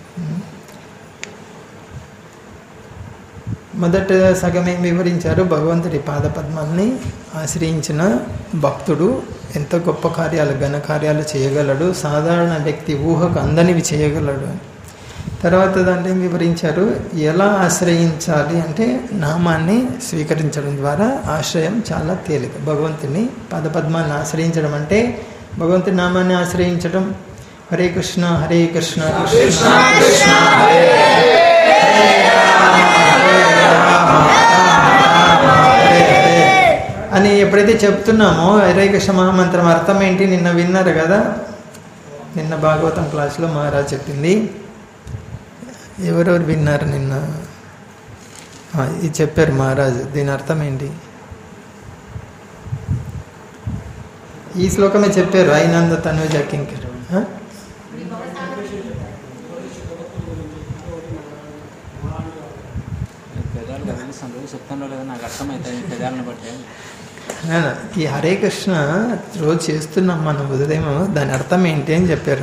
మొదట సగమేం వివరించారు భగవంతుడి పాదపద్మాల్ని ఆశ్రయించిన భక్తుడు ఎంత గొప్ప కార్యాలు ఘన కార్యాలు చేయగలడు సాధారణ వ్యక్తి ఊహకు అందనివి చేయగలడు అని తర్వాత దాంట్లో ఏం వివరించారు ఎలా ఆశ్రయించాలి అంటే నామాన్ని స్వీకరించడం ద్వారా ఆశ్రయం చాలా తేలిక భగవంతుని పదపద్మాన్ని ఆశ్రయించడం అంటే భగవంతుని నామాన్ని ఆశ్రయించటం హరే కృష్ణ హరే కృష్ణ కృష్ణ కృష్ణ హరే హరే రామ, హరే రామ, రామ రామ, హరే హరే అని ఎప్పుడైతే చెప్తున్నామో హరే కృష్ణ మహామంత్రం అర్థం ఏంటి నిన్న విన్నారు కదా నిన్న భాగవతం క్లాస్లో మహారాజ్ చెప్పింది ఎవరెవరు విన్నారు నిన్న ఆ, ఇది చెప్పారు మహారాజు దీని అర్థం ఏంటి ఈ శ్లోకమే చెప్పారు అయినంద తనుజ కింకర్ ఆ? పెదాలు కదిలిస్తాను రోజు చెప్తాను లేదో నాకు అర్థమవుతుంది పెదాలను బట్టి నాన్న, ఈ హరే కృష్ణ రోజు చేస్తున్నాం మనం ఉదయం దాని అర్థం ఏంటి అని చెప్పారు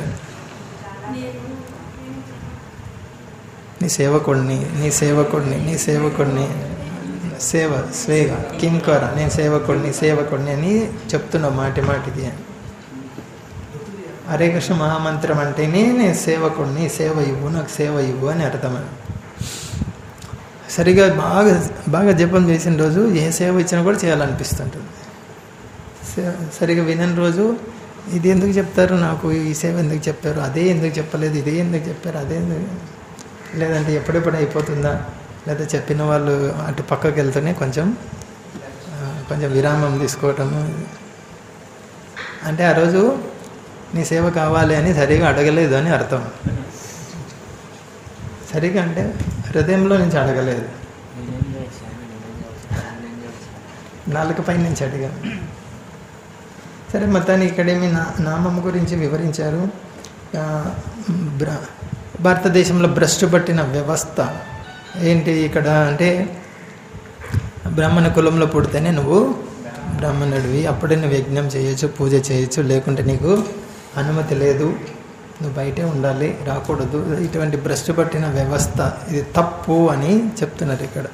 నీ సేవకుడిని నీ సేవకుడిని నీ సేవకుడిని సేవ స్వేగ కింకర నేను సేవకుడిని సేవకుడిని అని చెప్తున్నా మాటి మాటికి హరే కృష్ణ మహామంత్రం అంటేనే నేను సేవకుడిని సేవ ఇవ్వు నాకు సేవ ఇవ్వు అని అర్థం సరిగా బాగా బాగా జపం చేసిన రోజు ఏ సేవ ఇచ్చినా కూడా చేయాలనిపిస్తుంటుంది సే- సరిగా వినని రోజు ఇది ఎందుకు చెప్తారు నాకు ఈ సేవ ఎందుకు చెప్పారు అదే ఎందుకు చెప్పలేదు ఇదే ఎందుకు చెప్పారు అదే ఎందుకు లేదంటే ఎప్పుడెప్పుడు అయిపోతుందా లేదా చెప్పిన వాళ్ళు అటు పక్కకి వెళ్తేనే కొంచెం ఆ, కొంచెం విరామం తీసుకోవటము అంటే ఆ రోజు నీ సేవ కావాలి అని సరిగా అడగలేదు అని అర్థం సరిగా అంటే హృదయంలో నుంచి అడగలేదు నేనేం చేయొచ్చు నేనేం చేయొచ్చు నేనేం చేయొచ్చు నాలుగు పై నుంచి అడిగాను సరే మొత్తానికి ఇక్కడేమి నా నామం గురించి వివరించారు ఆ, బ్ర భారతదేశంలో భ్రష్టు పట్టిన వ్యవస్థ ఏంటి ఇక్కడ అంటే బ్రాహ్మణ కులంలో పుడితేనే నువ్వు బ్రాహ్మణుడివి అప్పుడే నువ్వు యజ్ఞం చేయొచ్చు పూజ చేయొచ్చు లేకుంటే నీకు అనుమతి లేదు నువ్వు బయటే ఉండాలి రాకూడదు ఇటువంటి భ్రష్టు పట్టిన వ్యవస్థ ఇది తప్పు అని చెప్తున్నారు ఇక్కడ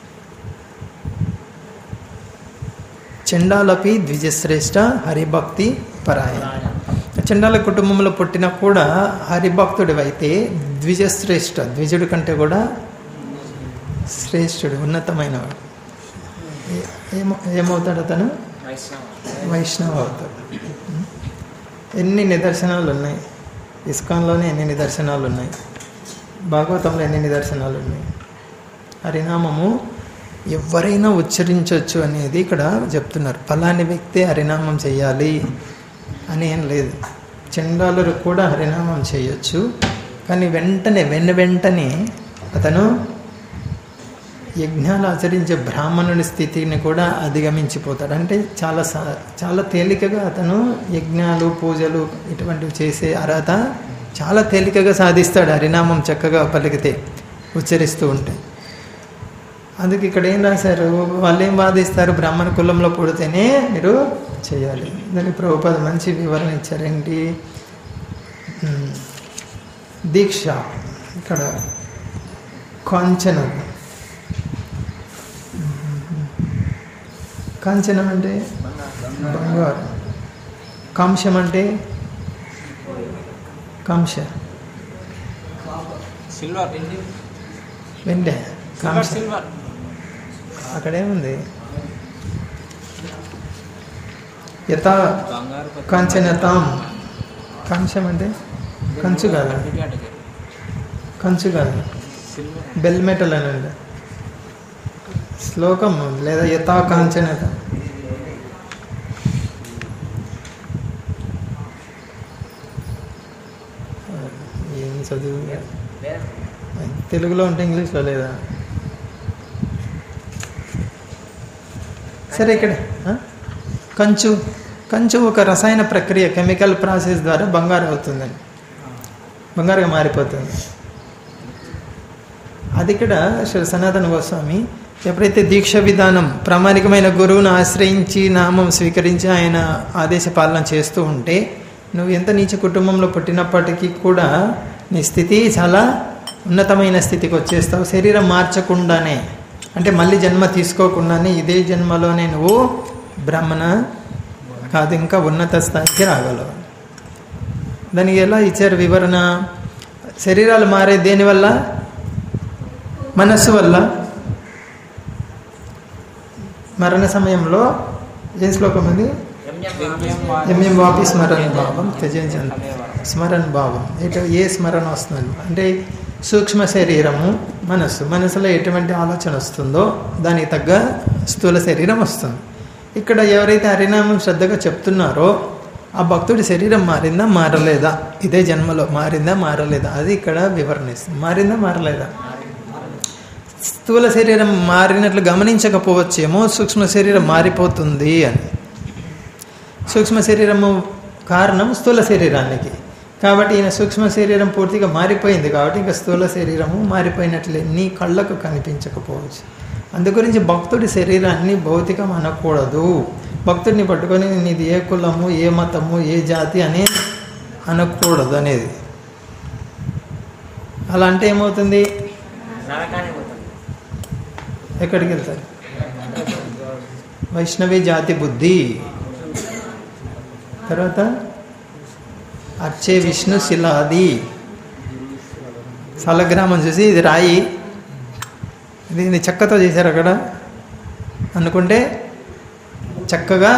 చండాలపి ద్విజశ్రేష్ఠ హరిభక్తి పరాయణ చండాల కుటుంబంలో పుట్టినా కూడా హరిభక్తుడివైతే ద్విజశ్రేష్ఠ ద్విజుడి కంటే కూడా శ్రేష్ఠుడు ఉన్నతమైనవాడు ఏ- ఏమో ఏమవుతాడు అతను వైష్ణవ అవుతాడు ఎన్ని నిదర్శనాలు ఉన్నాయి ఇస్కాన్లోనే ఎన్ని నిదర్శనాలు ఉన్నాయి భాగవతంలో ఎన్ని నిదర్శనాలు ఉన్నాయి హరినామము ఎవరైనా ఉచ్చరించవచ్చు అనేది ఇక్కడ చెప్తున్నారు ఫలాని వ్యక్తి హరినామం చేయాలి అని ఏం లేదు చండాలురు కూడా హరినామం చేయొచ్చు కానీ వెంటనే వెన్న వెంటనే అతను యజ్ఞాలు ఆచరించే బ్రాహ్మణుని స్థితిని కూడా అధిగమించిపోతాడు అంటే చాలా సా- చాలా తేలికగా అతను యజ్ఞాలు పూజలు ఇటువంటివి చేసే అర్హత చాలా తేలికగా సాధిస్తాడు హరినామం చక్కగా పలికితే ఉచ్చరిస్తూ ఉంటే అందుకే ఇక్కడ ఏం రాశారు వాళ్ళు ఏం వాదిస్తారు బ్రాహ్మణ కులంలో పుడితేనే మీరు చేయాలి దానికి ప్రభుపాద మంచి వివరణ ఇచ్చారేంటి ఉమ్, దీక్ష ఇక్కడ కాంచనం కాంచనం అంటే బంగారు కాంశం అంటే కాంశ సిల్వర్ వెండే సిల్వర్ కాంశ సిల్వర్ అక్కడేముంది యథా బంగారు పత్తి. కాంచనతాం కాంశం అంటే కంచు కాదు అందుకే అడిగారు. కంచు కాదు సిల్వర్ బెల్ మెటల్ అని ఉంది శ్లోకం లేదా యథా కాంచనత ఏం చదువు తెలుగులో ఉంటే ఇంగ్లీష్లో లేదా సరే ఇక్కడ ఆ? కంచు కంచు ఒక రసాయన ప్రక్రియ కెమికల్ ప్రాసెస్ ద్వారా బంగారు అవుతుందండి బంగారుగా మారిపోతుంది అది ఇక్కడ శ్రీ సనాతన గోస్వామి ఎప్పుడైతే దీక్ష విధానం ప్రామాణికమైన గురువును ఆశ్రయించి నామం స్వీకరించి ఆయన ఆదేశ పాలన చేస్తూ ఉంటే నువ్వు ఎంత నీచ కుటుంబంలో పుట్టినప్పటికీ కూడా నీ స్థితి చాలా ఉన్నతమైన స్థితికి వచ్చేస్తావు శరీరం మార్చకుండానే అంటే మళ్ళీ జన్మ తీసుకోకుండానే ఇదే జన్మలోనే నువ్వు బ్రాహ్మణ కాదు ఇంకా ఉన్నత స్థాయికి రాగలవు దానికి ఎలా ఇచ్చారు వివరణ శరీరాలు మారే దేనివల్ల మనస్సు వల్ల మరణ సమయంలో ఏ శ్లోకం ఉంది యమ ఎంఎం వాపి స్మరణ భావం త్యజించండి స్మరణ భావం ఇటు ఏ స్మరణ వస్తుంది అంటే సూక్ష్మ శరీరము మనస్సు మనసులో ఎటువంటి ఆలోచన వస్తుందో దానికి తగ్గ స్థూల శరీరం వస్తుంది ఇక్కడ ఎవరైతే హరినామం శ్రద్ధగా చెప్తున్నారో ఆ భక్తుడి శరీరం మారిందా మారలేదా ఇదే జన్మలో మారిందా మారలేదా అది ఇక్కడ వివరణ ఇస్తుంది మారిందా మారలేదా స్థూల శరీరం మారినట్లు గమనించకపోవచ్చేమో సూక్ష్మ శరీరం మారిపోతుంది అని సూక్ష్మ శరీరము కారణం స్థూల శరీరానికి కాబట్టి ఈయన సూక్ష్మ శరీరం పూర్తిగా మారిపోయింది కాబట్టి ఇంకా స్థూల శరీరము మారిపోయినట్లే నీ కళ్ళకు కనిపించకపోవచ్చు అందు గురించి భక్తుడి శరీరాన్ని భౌతికం అనకూడదు భక్తుడిని పట్టుకొని నీది ఏ కులము ఏ మతము ఏ జాతి అని అనకూడదు అనేది అలా అంటే ఏమవుతుంది నరకానికి పోతాం ఎక్కడికి వెళ్తారు వైష్ణవి జాతి బుద్ధి తర్వాత అచ్చే విష్ణు శిలాది ఫలగ్రామం చూసి ఇది రాయి ఇది ఇది చెక్కతో చేశారు అక్కడ అనుకుంటే చక్కగా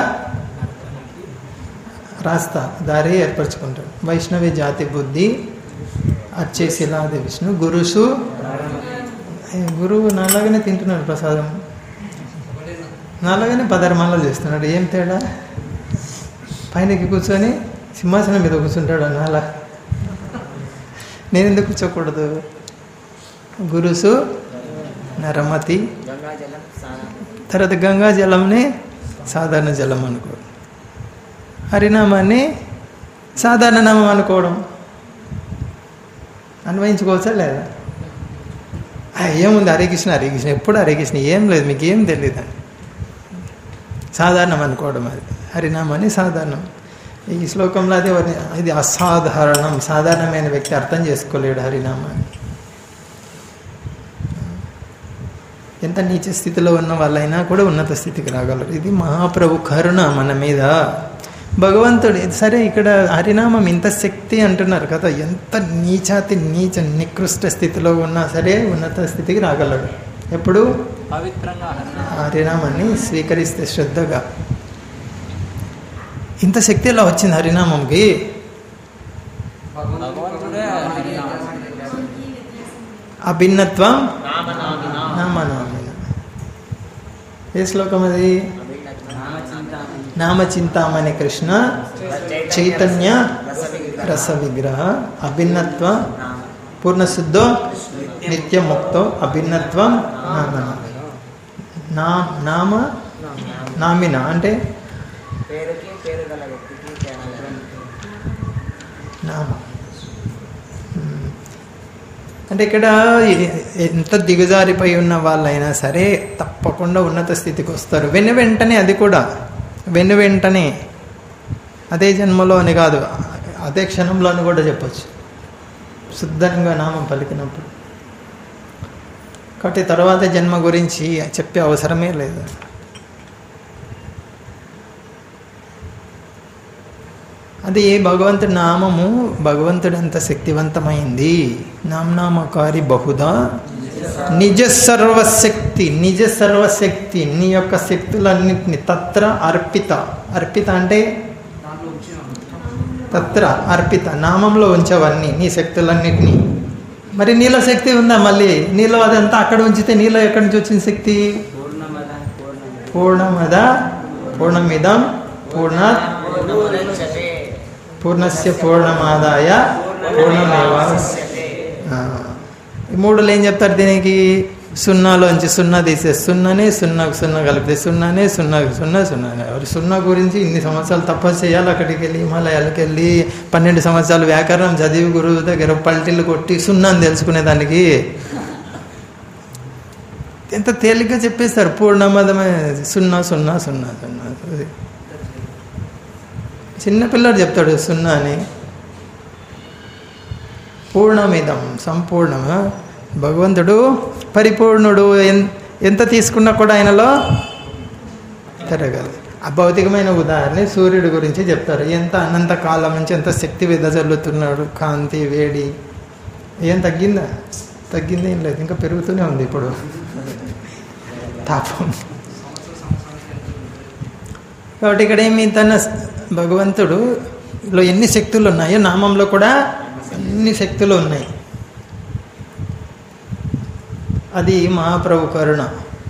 రాస్తా దారి ఏర్పరచుకుంటాడు వైష్ణవి జాతి బుద్ధి అచ్చే శిలాది విష్ణు గురుసు ఏ, గురువు నాలాగానే తింటున్నాడు ప్రసాదం నాలాగానే పదర్మాలు చేస్తున్నాడు ఏం తేడా పైనకి కూర్చొని సింహాసనం మీద కూర్చుంటాడు నాలా నేను ఎందుకు కూర్చోకూడదు గురుసు నరమతి గంగా జలం స్నానం తర్వాత గంగా జలంని సాధారణ జలం అనుకోవడం హరినామాన్ని సాధారణ నామం అనుకోవడం అన్వయించుకోవచ్చా లేదా ఆ, ఏముంది హరే కృష్ణ హరే కృష్ణ ఎప్పుడు హరే కృష్ణ ఏం లేదు మీకు ఏం తెలియదు సాధారణం అనుకోవడం అది హరినామాన్ని సాధారణం ఈ శ్లోకంలో అదే వరి- ఇది అసాధారణం సాధారణమైన వ్యక్తి అర్థం చేసుకోలేడు హరినామాన్ని ఎంత నీచ స్థితిలో ఉన్న వాళ్ళైనా కూడా ఉన్నత స్థితికి రాగలరు ఇది మహాప్రభు కరుణ మన మీద భగవంతుడు సరే ఇక్కడ హరినామం ఇంత శక్తి అంటున్నారు కదా ఎంత నీచాతి నీచ నికృష్ట స్థితిలో ఉన్నా సరే ఉన్నత స్థితికి రాగలడు ఎప్పుడు పవిత్రంగా హరినామం హరినామాన్ని స్వీకరిస్తే శ్రద్ధగా ఇంత శక్తి ఎలా వచ్చింది హరినామంకి భగవంతుడే హరినామం అభిన్నత్వం రామనామిన నామనామిన ఏ శ్లోకం అది నామచింతామణి కృష్ణ చైతన్య రస విగ్రహ అభిన్నత్వ పూర్ణశుద్ధో నిత్యముక్తో అభిన్నత్వం నామన నా నామ నామిన అంటే పేరుకి పేరు గల వ్యక్తికి తేడా లేదు. నామ మ్మ్. అంటే ఇక్కడ ఇది- ఎంత దిగజారిపోయి ఉన్న వాళ్ళైనా సరే తప్పకుండా ఉన్నత స్థితికి వస్తారు వెను వెంటనే అది కూడా వెను వెంటనే అదే జన్మలో అని కాదు అదే క్షణంలో అని కూడా చెప్పచ్చు శుద్ధంగా నామం పలికినప్పుడు కాబట్టి తర్వాత జన్మ గురించి చెప్పే అవసరమే లేదు అది భగవంతుడి నామము భగవంతుడు ఎంత శక్తివంతమైంది నామనామకారి బహుదా నిజ సర్వశక్తి నిజ సర్వశక్తి నీ యొక్క శక్తులన్నింటిని తత్ర అర్పిత అర్పిత అంటే దాంట్లో ఉంచినాం తత్ర అర్పిత నామంలో ఉంచవన్నీ నీ శక్తులన్నిటినీ మరి నీలో శక్తి ఉందా మళ్ళీ నీలో అదంతా అక్కడ ఉంచితే నీలో ఎక్కడి నుంచి వచ్చిన శక్తి పూర్ణమద పూర్ణమద పూర్ణమద పూర్ణమిదం పూర్ణాత్ పూర్ణముదచ్చతే పూర్ణస్య పూర్ణమాదాయ పూర్ణమేవాస్య ఆ, ఈ మూడులో ఏం చెప్తారు దీనికి సున్నాలోంచి సున్నా తీసే సున్నానే సున్నాకు సున్నా కలిపితే సున్నానే సున్నాకు సున్నా సున్నానే ఎవరు సున్నా గురించి ఇన్ని సంవత్సరాలు తపస్సు చేయాలి అక్కడికి వెళ్ళి హిమాలయాలకు వెళ్ళి పన్నెండు సంవత్సరాలు వ్యాకరణం చదివి గురువు దగ్గర పల్టీలు కొట్టి సున్నాని తెలుసుకునే దానికి ఎంత తేలిగ్గా చెప్పేస్తారు పూర్ణమదమే సున్నా సున్నా సున్నా సున్నా అది. చిన్నపిల్లడు చెప్తాడు సున్నా అని పూర్ణమిదం సంపూర్ణమా భగవంతుడు పరిపూర్ణుడు ఎన్- ఎంత తీసుకున్నా కూడా ఆయనలో తిరగదు అభౌతికమైన ఉదాహరణ సూర్యుడి గురించి చెప్తారు ఎంత అనంత కాలం నుంచి ఎంత శక్తి వెదజల్లుతున్నాడు కాంతి వేడి ఏం తగ్గిందా తగ్గింది ఏం లేదు ఇంకా పెరుగుతూనే ఉంది ఇప్పుడు తాపం కాబట్టి ఇక్కడ ఏమి తన భగవంతుడు లో ఎన్ని శక్తులు ఉన్నాయో నామంలో కూడా అన్ని శక్తులు ఉన్నాయి అది మహాప్రభు కరుణ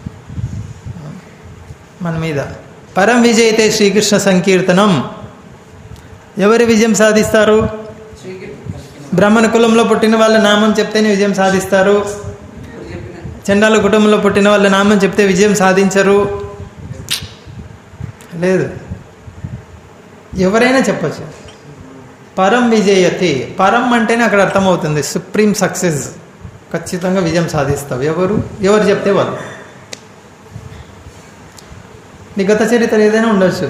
మన మీద పరం విజయితే శ్రీకృష్ణ సంకీర్తనం ఎవరు విజయం సాధిస్తారు శ్రీకృష్ణ బ్రాహ్మణ కులంలో పుట్టిన వాళ్ళ నామం చెప్తేనే విజయం సాధిస్తారు ఇప్పుడు చెప్పిన చండాల కుటుంబంలో పుట్టిన వాళ్ళ నామం చెప్తే విజయం సాధించరు లేదు ఎవరైనా చెప్పచ్చు పరం విజయతి పరం అంటేనే అక్కడ అర్థమవుతుంది సుప్రీం సక్సెస్ ఖచ్చితంగా విజయం సాధిస్తావు ఎవరు ఎవరు చెప్తే వాళ్ళు నీ గత చరిత్ర ఏదైనా ఉండొచ్చు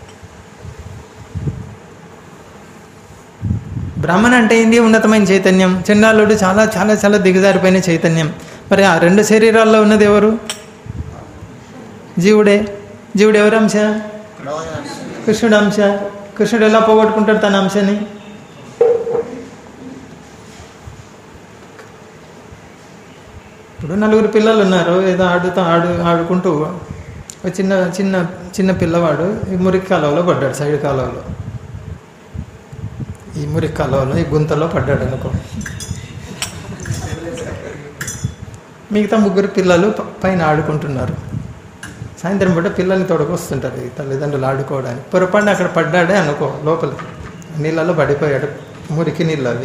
బ్రాహ్మణ అంటే ఏంటి ఉన్నతమైన చైతన్యం చండాలుడు చాలా చాలా చాలా దిగజారిపోయిన చైతన్యం మరి ఆ రెండు శరీరాల్లో ఉన్నది ఎవరు జీవుడే జీవుడు ఎవరి అంశ కృష్ణుడు అంశ కృష్ణుడు ఎలా పోగొట్టుకుంటాడు తన అంశని ఇప్పుడు నలుగురు పిల్లలు ఉన్నారు ఏదో ఆడుతూ ఆడు ఆడుకుంటూ ఒక చిన్న చిన్న చిన్న పిల్లవాడు ఈ మురికి కాలువలో పడ్డాడు సైడ్ కాలువలో ఈ మురికి కాలువలో ఈ గుంతలో పడ్డాడు అనుకో మిగతా ముగ్గురు పిల్లలు ప- పైన ఆడుకుంటున్నారు సాయంత్రం పూట పిల్లల్ని తొడకొస్తుంటారు ఈ తల్లిదండ్రులు ఆడుకోవడానికి పొరపాటున అక్కడ పడ్డాడే అనుకో లోపల నీళ్ళలో పడిపోయాడు మురికి నీళ్ళు అవి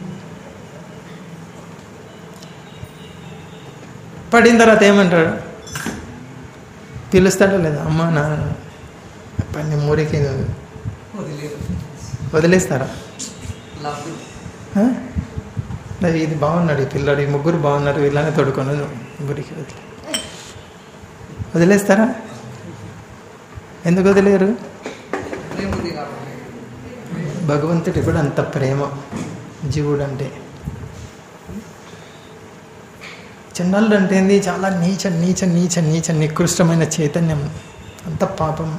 పడిన తర్వాత ఏమంటాడు పిలుస్తాడో లేదా అమ్మ నాన్న పని మురికి వదిలేదు వదిలేస్తారా లవ్ ఆ? మరి ఇది బాగున్నాడు ఈ పిల్లాడు ఈ ముగ్గురు బాగున్నారు ఇలానే తోడుకొని మురికి వదిలే వదిలేస్తారా ఎందుకు వదిలేరు ప్రేమ ఉంది కాబట్టి భగవంతుడి కూడా అంత ప్రేమ జీవుడు అంటే చండాలుడు అంటే ఏంది చాలా నీచ నీచ నీచ నీచ నికృష్టమైన చైతన్యం అంత పాపం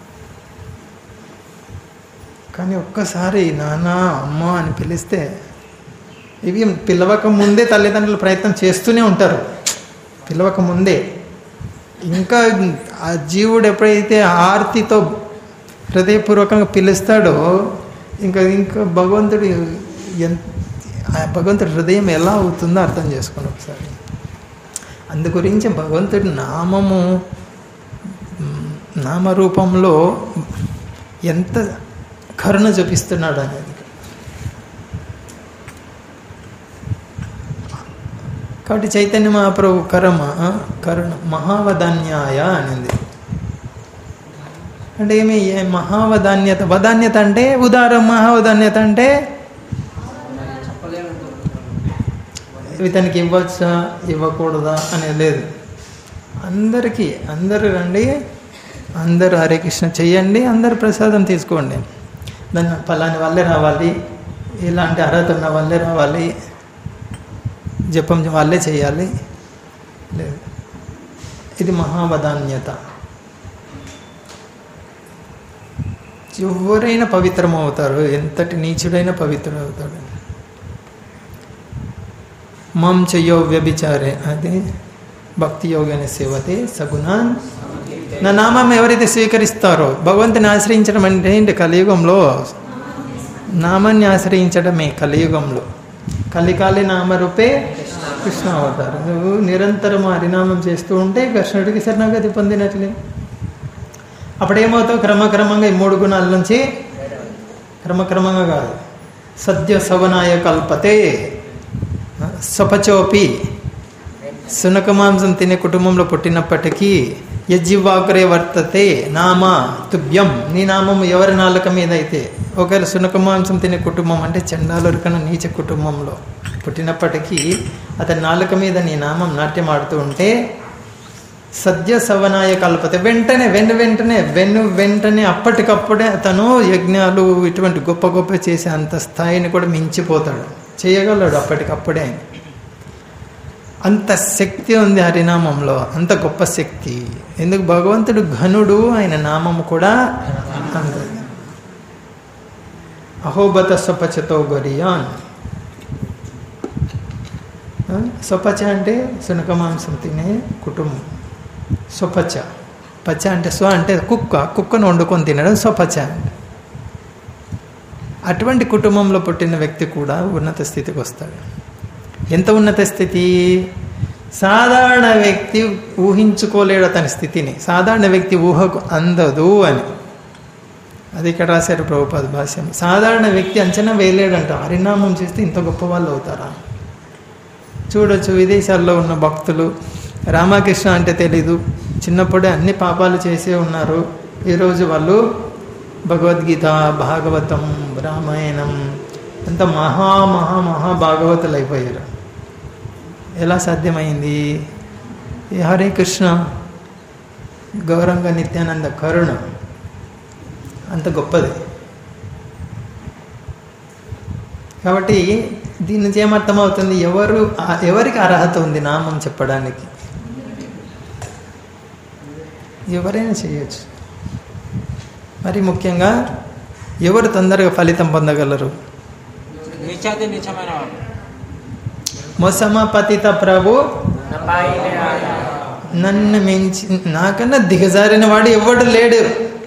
కానీ ఒక్కసారి నాన్న అమ్మ అని పిలిస్తే ఇవి పిలవక ముందే తల్లిదండ్రులు ప్రయత్నం చేస్తూనే ఉంటారు పిలవక ముందే ఇంకా ఆ జీవుడు ఎప్పుడైతే ఆర్తితో హృదయపూర్వకంగా పిలుస్తాడో ఇంకా ఇంకా భగవంతుడు ఎంత ఆ భగవంతుడి హృదయం ఎలా అవుతుందో అర్థం చేసుకోండి ఒకసారి అందు గురించి భగవంతుడి నామము మ్, నామరూపంలో ఎంత కరుణ చూపిస్తున్నాడు అనేది కాబట్టి చైతన్య మహాప్రభు కరమ కరుణ మహావధాన్యాయ అనింది అంటే ఏమి ఏ మహావధాన్యత వధాన్యత అంటే ఉదారం మహావధాన్యత అంటే మరి చెప్పలేనంత ఇతనికి ఇవ్వచ్చా ఇవ్వకూడదా అనేది లేదు అందరికీ అందరూ రండి అందరూ హరే కృష్ణ చెయ్యండి అందరు ప్రసాదం తీసుకోండి దాన్ని ఫలాని వాళ్ళే రావాలి ఇలాంటి అర్హత ఉన్న వాళ్ళే రావాలి జపం వాళ్ళే చేయాలి లేదు ఇది మహావధాన్యత ఎవరైనా పవిత్రం అవుతారు ఎంతటి నీచుడైనా పవిత్రుడు అవుతాడు మం చెయ్యో వ్యభిచారే అది భక్తి యోగాన్ని సేవతే సగుణాన్ నా నామం ఎవరైతే స్వీకరిస్తారో భగవంతుని ఆశ్రయించడం అంటే ఏంటి కలియుగంలో నామాన్ని ఆశ్రయించడమే కలియుగంలో కలికాలి నామరూపే కృష్ణ అవతారం నువ్వు నిరంతరం హరినామం చేస్తూ ఉంటే కృష్ణుడికి శరణాగతి పొందినట్లే అప్పుడేమవుతావు క్రమక్రమంగా ఈ మూడు గుణాల నుంచి క్రమక్రమంగా కాదు సద్య సవనాయ కల్పతే సపచోపి సునక మాంసం తినే కుటుంబంలో పుట్టినప్పటికీ యజ్జివాగ్రే వర్తతే నామ తుభ్యం నీ నామం ఎవరి నాలుక మీద అయితే ఒకవేళ సునక మాంసం తినే కుటుంబం అంటే చండాలురు కన్నా నీచ కుటుంబంలో పుట్టినప్పటికీ అతని నాలుక మీద నీ నామం నాట్యం ఆడుతూ ఉంటే సద్య సవనాయ కల్పతే వెంటనే వెను వెంటనే వెను వెంటనే అప్పటికప్పుడే అతను యజ్ఞాలు ఇటువంటి గొప్ప గొప్ప చేసే అంత స్థాయిని కూడా మించిపోతాడు చేయగలడు అప్పటికప్పుడే అంత శక్తి ఉంది హరినామంలో అంత గొప్ప శక్తి ఎందుకు భగవంతుడు ఘనుడు ఆయన నామము కూడా అంత అహోబత స్వపచతో గొరియాన్ ఆ, స్వపచ అంటే సునక మాంసం తినే కుటుంబం స్వపచ పచ్చ అంటే స్వ అంటే కుక్క కుక్కను వండుకొని తినడం స్వపచ అంటే అటువంటి కుటుంబంలో పుట్టిన వ్యక్తి కూడా ఉన్నత స్థితికి వస్తాడు ఎంత ఉన్నత స్థితి సాధారణ వ్యక్తి ఊహించుకోలేడు అతని స్థితిని సాధారణ వ్యక్తి ఊహకు అందదు అని అది ఇక్కడ రాశారు ప్రభుపాద భాష్యం సాధారణ వ్యక్తి అంచనా వేయలేడంట హరినామం చేస్తే ఇంత గొప్ప వాళ్ళు అవుతారా చూడొచ్చు విదేశాల్లో ఉన్న భక్తులు రామకృష్ణ అంటే తెలీదు చిన్నప్పుడే అన్ని పాపాలు చేసే ఉన్నారు ఈరోజు వాళ్ళు భగవద్గీత భాగవతం రామాయణం అంత మహా మహా మహా భాగవతులు అయిపోయారు ఎలా సాధ్యమైంది ఈ హరే కృష్ణ గౌరంగ నిత్యానంద కరుణ అంత గొప్పది కాబట్టి దీని నుంచి ఏమర్థమవుతుంది ఎవరు ఆ- ఎవరికి అర్హత ఉంది నామం చెప్పడానికి ఎవరైనా చేయొచ్చు మరి ముఖ్యంగా ఎవరు తొందరగా ఫలితం పొందగలరు నిత్యాతి నిత్యమైన వాడు మొసమ పతిత ప్రభు నన్ను మించి నాకన్నా దిగజారిన వాడు ఎవడు లేడు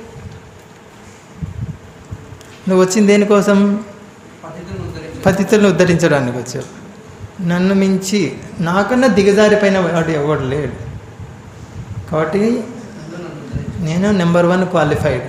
నువ్వు వచ్చింది దేనికోసం పతితులను ఉద్ధరించి పతితులను ఉద్ధరించడానికి వచ్చావు నన్ను మించి నాకన్నా దిగజారిపోయిన వాడు ఎవడు లేడు కాబట్టి నన్ను ఉద్ధరించి నేను నెంబర్ వన్ క్వాలిఫైడ్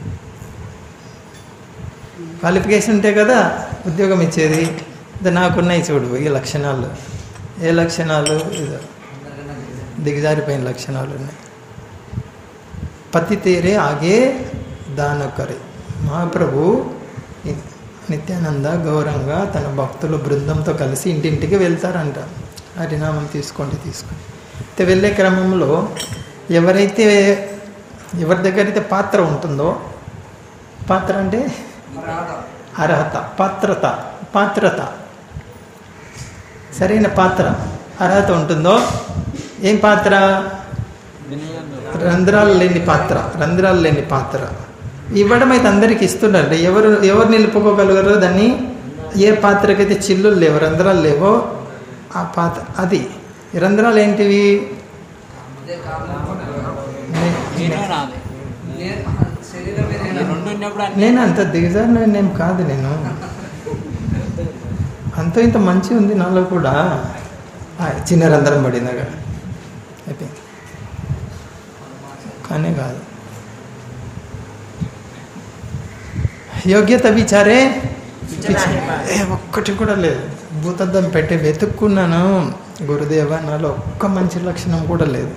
క్వాలిఫికేషన్ ఉంటే కదా ఉద్యోగం ఇచ్చేది ఇది నాకున్నాయి చూడు ఈ లక్షణాలు ఏ లక్షణాలు ఇదో అందరికన్నా దిగజారి. దిగజారిపోయిన లక్షణాలు ఉన్నాయి పతి తేరే ఆగే దానొక్కరి మహాప్రభు ఈ నిత్యానంద గౌరవంగా తన భక్తుల బృందంతో కలిసి ఇంటింటికి వెళ్తారంట హరినామం తీసుకోండి తీసుకోండి అయితే వెళ్ళే క్రమంలో ఎవరైతే ఎవరి దగ్గర అయితే పాత్ర ఉంటుందో పాత్ర అంటే రాధ. అర్హత పాత్రత పాత్రత సరైన పాత్ర అర్హత ఉంటుందో ఏం పాత్ర వినయంలో రంధ్రాలు లేని పాత్ర రంధ్రాలు లేని పాత్ర ఇవ్వడం అయితే అందరికి ఇస్తున్నారు ఎవరు ఎవరు నిలుపుకోగలగరో దాన్ని ఏ పాత్రకైతే చిల్లులు లేవు రంధ్రాలు లేవో ఆ పాత్ర అది ఈ రంధ్రాలు ఏంటివి అదే కారణం నే- నేను నాది నే- శరీరమే ఈ నేను. రెండు ఉన్నప్పుడు అన్ని నేను అంత దిగజారిన నేను కాదు నేను అంత ఇంత మంచి ఉంది నాలో కూడా ఆ, చిన్న రంధ్రం పడింది అక్కడ అయిపోయింది కానీ కాదు యోగ్యత విచారే ఏ ఒక్కటి కూడా లేదు భూతద్దం పెట్టి వెతుక్కున్నాను గురుదేవ నాలో ఒక్క మంచి లక్షణం కూడా లేదు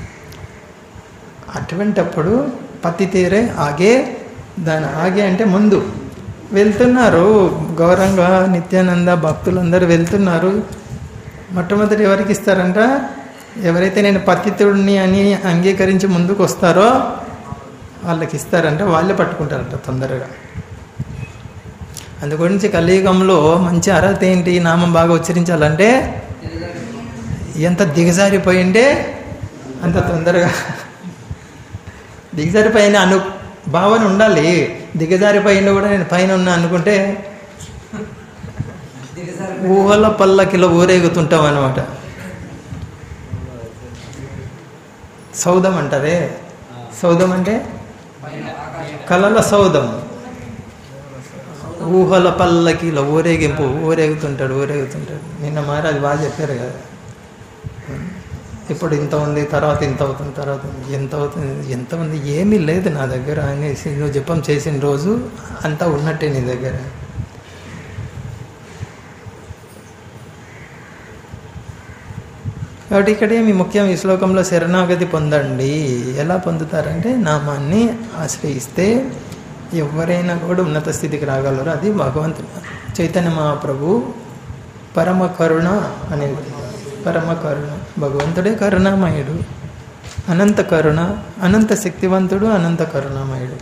అటువంటప్పుడు పత్తి తీరే ఆగే దాని ఆగే అంటే ముందు వెళ్తున్నారు గౌరవంగా నిత్యానంద భక్తులందరూ వెళ్తున్నారు మొట్టమొదటి ఎవరికి ఇస్తారంట ఎవరైతే నేను పతితుడిని అని అంగీకరించి ముందుకు వస్తారో వాళ్ళకి ఇస్తారంట వాళ్ళే పట్టుకుంటారంట తొందరగా అందు గురించి కలియుగంలో మంచి అర్హత ఏంటి నామం బాగా ఉచ్చరించాలంటే ఎంత దిగజారిపోయిండే అంత తొందరగా దిగజారిపోయిన అను భావన ఉండాలి దిగజారిపోయింది కూడా నేను పైన ఉన్నా అనుకుంటే దిగజారి ఊహల పల్లకిలో ఊరేగుతుంటాం అనమాట సౌదం అంటారే సౌదం అంటే పైన ఆకాశం కలల సౌదం ఊహల పల్లకిలో ఊరేగింపు ఊరేగుతుంటాడు ఊరేగుతుంటాడు నిన్న మహారాజ్ బాగా చెప్పారు కదా ఇప్పుడు ఇంత ఉంది తర్వాత ఇంత అవుతుంది తర్వాత ఎంత అవుతుంది ఎంత ఉంది ఏమీ లేదు నా దగ్గర అనేసి నువ్వు జపం చేసిన రోజు అంతా ఉన్నట్టే నీ దగ్గర కాబట్టి ఇక్కడ ఏమి ముఖ్యం ఈ శ్లోకంలో శరణాగతి పొందండి ఎలా పొందుతారంటే నామాన్ని ఆశ్రయిస్తే ఎవరైనా కూడా ఉన్నత స్థితికి రాగలరు అది భగవంతుడు చైతన్య మహాప్రభు పరమ కరుణ అనేది పరమ కరుణ భగవంతుడే కరుణామయుడు అనంత కరుణ అనంత శక్తివంతుడు అనంత కరుణామయుడు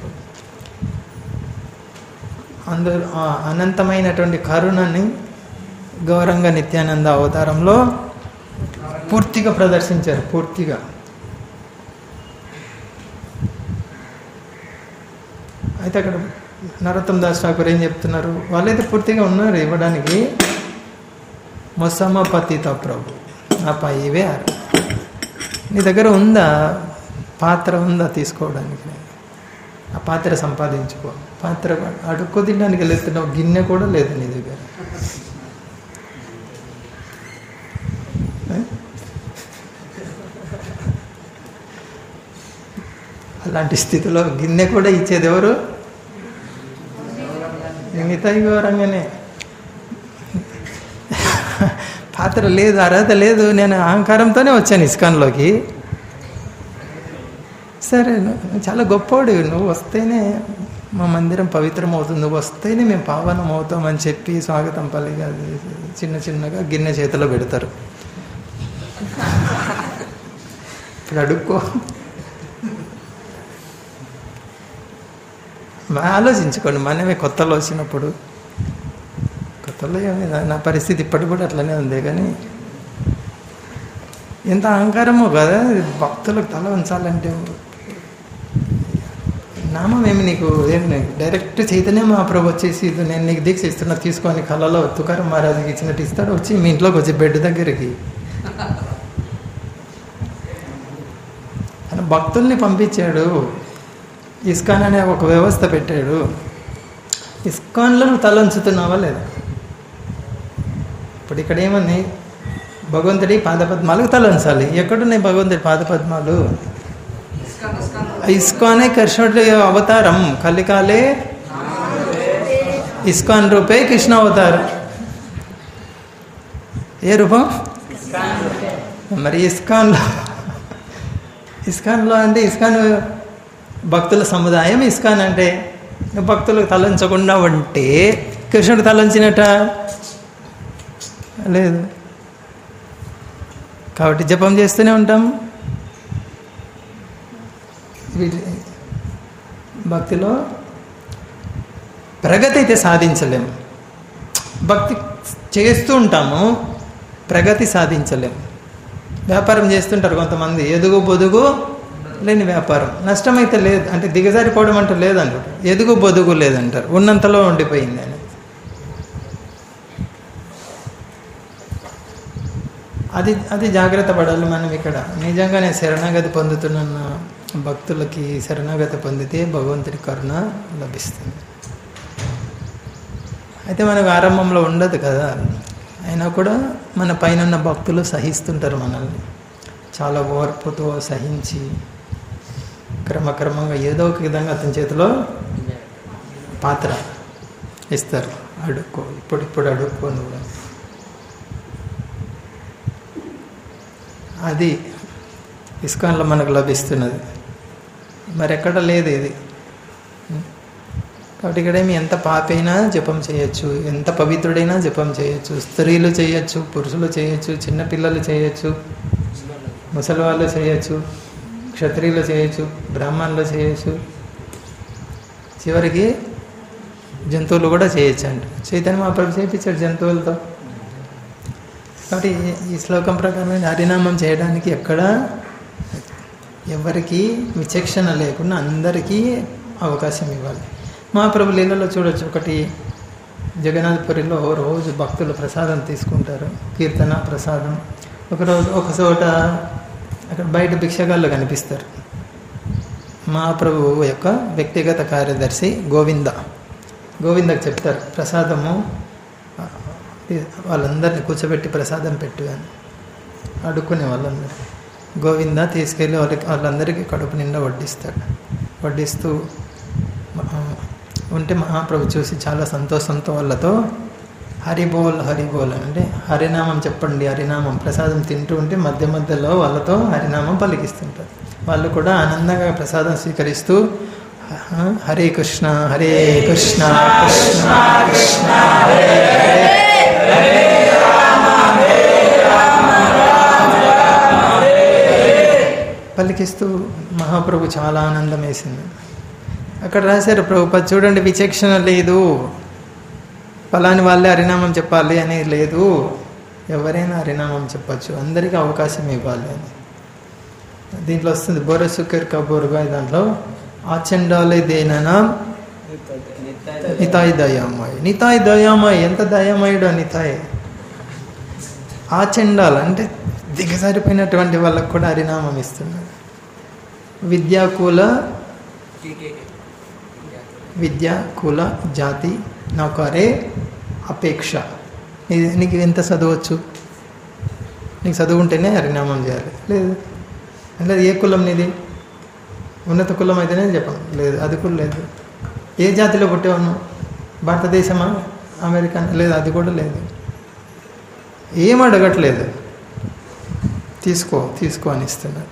అందరూ ఆ అనంతమైనటువంటి కరుణని గౌరంగ నిత్యానంద అవతారంలో పూర్తిగా ప్రదర్శించారు పూర్తిగా అయితే అక్కడ నరోత్తం దాస్ ఠాకూర్ ఏం చెప్తున్నారు వాళ్ళైతే పూర్తిగా ఉన్నారు ఇవ్వడానికి మొసమ పతిత ప్రభు ఆ పైవే నీ దగ్గర ఉందా పాత్ర ఉందా తీసుకోవడానికి ఆ పాత్ర సంపాదించుకో పాత్ర అడుక్కో తినడానికి వెళ్తున్నావు గిన్నె కూడా లేదు నీ దగ్గర ఏ? అలాంటి స్థితిలో గిన్నె కూడా ఇచ్చేది ఎవరు మిగతా ఘోరంగానే పాత్ర లేదు అర్హత లేదు నేను అహంకారంతోనే వచ్చాను ఇస్కాన్లోకి సరే నువ్వు చాలా గొప్పోడు నువ్వు వస్తేనే మా మందిరం పవిత్రం అవుతుంది నువ్వు వస్తేనే మేము పావనం అవుతామని చెప్పి స్వాగతం పల్లిగా చిన్న చిన్నగా గిన్నె చేతిలో పెడతారు ఇప్పుడు అడుక్కో మా ఆలోచించుకోండి మనమే కొత్తలో వచ్చినప్పుడు కొత్తలో ఏమి నా- నా పరిస్థితి ఇప్పటికి కూడా అట్లనే ఉంది కానీ ఎంత అహంకారమో కదా భక్తులకు తల ఉంచాలంటే నామం ఏమి నీకు ఏం లేదు. డైరెక్ట్ చైతన్య మహాప్రభు వచ్చేసి ఇది నేను నీకు దీక్ష ఇస్తున్నా తీసుకొని కళలో తుకారం మహారాజుకి ఇచ్చినట్టు ఇస్తాడు వచ్చి మీ ఇంట్లోకి వచ్చి బెడ్ దగ్గరికి ఆయన భక్తుల్ని పంపించాడు ఇస్కాన్ అనే ఒక వ్యవస్థ పెట్టాడు ఇస్కాన్లో నువ్వు తల ఉంచుతున్నావా లేదా ఇప్పుడు ఇక్కడ ఏమంది భగవంతుడి పాదపద్మాలకు తల ఉంచాలి ఎక్కడున్నాయి భగవంతుడి పాదపద్మాలు ఇస్కాన్ ఇస్కాన్ ఇస్కానే కృష్ణుడి అవతారం కలికాలే ఇస్కాన్ రూపే కృష్ణ అవతారం ఏ రూపం మరి ఇస్కాన్లో ఇస్కాన్లో అంటే ఇస్కాన్ భక్తుల సముదాయం ఇస్కాన్ అంటే భక్తులకు తలంచకుండా ఉంటే కృష్ణుడు తలంచినట్ట లేదు కాబట్టి జపం చేస్తూనే ఉంటాం వీటి- భక్తిలో ప్రగతి అయితే సాధించలేము భక్తి చేస్తూ ఉంటాము ప్రగతి సాధించలేము వ్యాపారం చేస్తుంటారు కొంతమంది ఎదుగు బొదుగు లేని వ్యాపారం నష్టమైతే లేదు అంటే దిగజారిపోవడం అంటూ లేదంటారు ఎదుగు బొదుగు లేదంటారు ఉన్నంతలో ఉండిపోయింది అని అది అది జాగ్రత్త పడాలి మనం ఇక్కడ నిజంగానే శరణాగతి పొందుతున్న భక్తులకి శరణాగతి పొందితే భగవంతుడి కరుణ లభిస్తుంది అయితే మనకు ఆరంభంలో ఉండదు కదా అయినా కూడా మన పైన ఉన్న భక్తులు సహిస్తుంటారు మనల్ని చాలా ఓర్పుతో సహించి క్రమక్రమంగా ఏదో ఒక విధంగా అతని చేతిలో పాత్ర ఇస్తారు అడుక్కో ఇప్పుడు ఇప్పుడు అడుక్కో నువ్వు అది ఇస్కాన్లో మనకు లభిస్తున్నది మరి ఎక్కడ లేదు ఇది కాబట్టి ఇక్కడేమి ఎంత పాపైనా జపం చేయొచ్చు ఎంత పవిత్రుడైనా జపం చేయొచ్చు స్త్రీలు చేయొచ్చు పురుషులు చేయొచ్చు చిన్నపిల్లలు చేయొచ్చు ముసలి వాళ్ళు చేయొచ్చు క్షత్రియులు చేయొచ్చు బ్రాహ్మణులు చేయొచ్చు చివరికి జంతువులు కూడా చేయొచ్చు అంట చైతన్య మహాప్రభు చేయించాడు జంతువులతో కాబట్టి ఈ- ఈ శ్లోకం ప్రకారం హరినామం చేయడానికి ఎక్కడ ఎవరికి విచక్షణ లేకుండా అందరికీ అవకాశం ఇవ్వాలి మహాప్రభు లీలలో చూడొచ్చు ఒకటి జగన్నాథపురిలో రోజు భక్తులు ప్రసాదం తీసుకుంటారు కీర్తన ప్రసాదం ఒకరోజు ఒక చోట అక్కడ బయట భిక్షగాళ్ళు కనిపిస్తారు మహాప్రభు యొక్క వ్యక్తిగత కార్యదర్శి గోవింద గోవిందకు చెప్తారు ప్రసాదము ఆ, వాళ్ళందరినీ కూర్చోబెట్టి ప్రసాదం పెట్టు అని అడుక్కునే వాళ్ళందరూ గోవింద తీసుకెళ్ళి వాళ్ళకి వాళ్ళందరికీ కడుపు నిండా వడ్డిస్తాడు వడ్డిస్తూ ఆ, ఉంటే మహాప్రభు చూసి చాలా సంతోషంతో వాళ్ళతో హరిబోల్ హరిబోల్ అంటే హరినామం చెప్పండి హరినామం ప్రసాదం తింటూ ఉంటే మధ్య మధ్యలో వాళ్ళతో హరినామం పలికిస్తుంటారు వాళ్ళు కూడా ఆనందంగా ప్రసాదం స్వీకరిస్తూ ఆ, హరే కృష్ణ హరే కృష్ణ కృష్ణ కృష్ణ హరే హరే పలికిస్తూ మహాప్రభు చాలా ఆనందం వేసింది అక్కడ రాశారు ప్రభుపద్ చూడండి విచక్షణ లేదు ఫలాని వాళ్ళే హరినామం చెప్పాలి అని లేదు ఎవరైనా హరినామం చెప్పచ్చు అందరికీ అవకాశం ఇవ్వాలి అని దీంట్లో వస్తుంది బోరసుకర్ కబూర్గా దాంట్లో ఆచండాలే దేననా నితాయ్ దయామయ్ నితాయ్ దయామయ్ ఎంత దయామయుడు నితాయ్ ఆచండాలు అంటే దిగజారిపోయినటువంటి వాళ్ళకు కూడా హరినామం ఇస్తున్నాడు విద్యాకుల విద్యా కుల జాతి నౌకరే అపేక్ష ఇది నీకు ఎంత చదవచ్చు నీకు చదువుకుంటేనే హరినామం చేయాలి లేదు లేదు ఏ కులం నీది ఉన్నత కులం అయితేనే చెప్పం లేదు అది కూడా లేదు ఏ జాతిలో పుట్టావు నువ్వు భారతదేశమా అమెరికా లేదు అది కూడా లేదు ఏం అడగట్లేదు తీసుకో తీసుకో అని ఇస్తున్నారు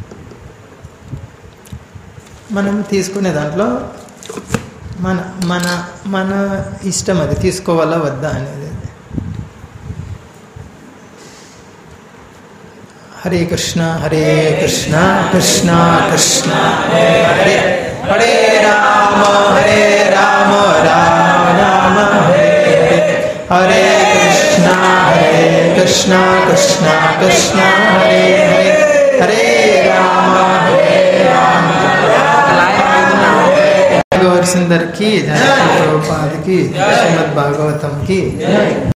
మనం తీసుకునే దాంట్లో మన మన మన ఇష్టం అది తీసుకోవాలా వద్దా అనేది హరే కృష్ణ హరే కృష్ణ కృష్ణ కృష్ణ హరే హరే హరే రామ హరే రామ రామ రామ హరే హరే హరే కృష్ణ హరే కృష్ణ కృష్ణ కృష్ణ హరే హరే హరే రామ హరే రామ గౌర్ సుందర్ కి జయ ప్రభుపాద్ కి శ్రీమద్ భాగవతం కి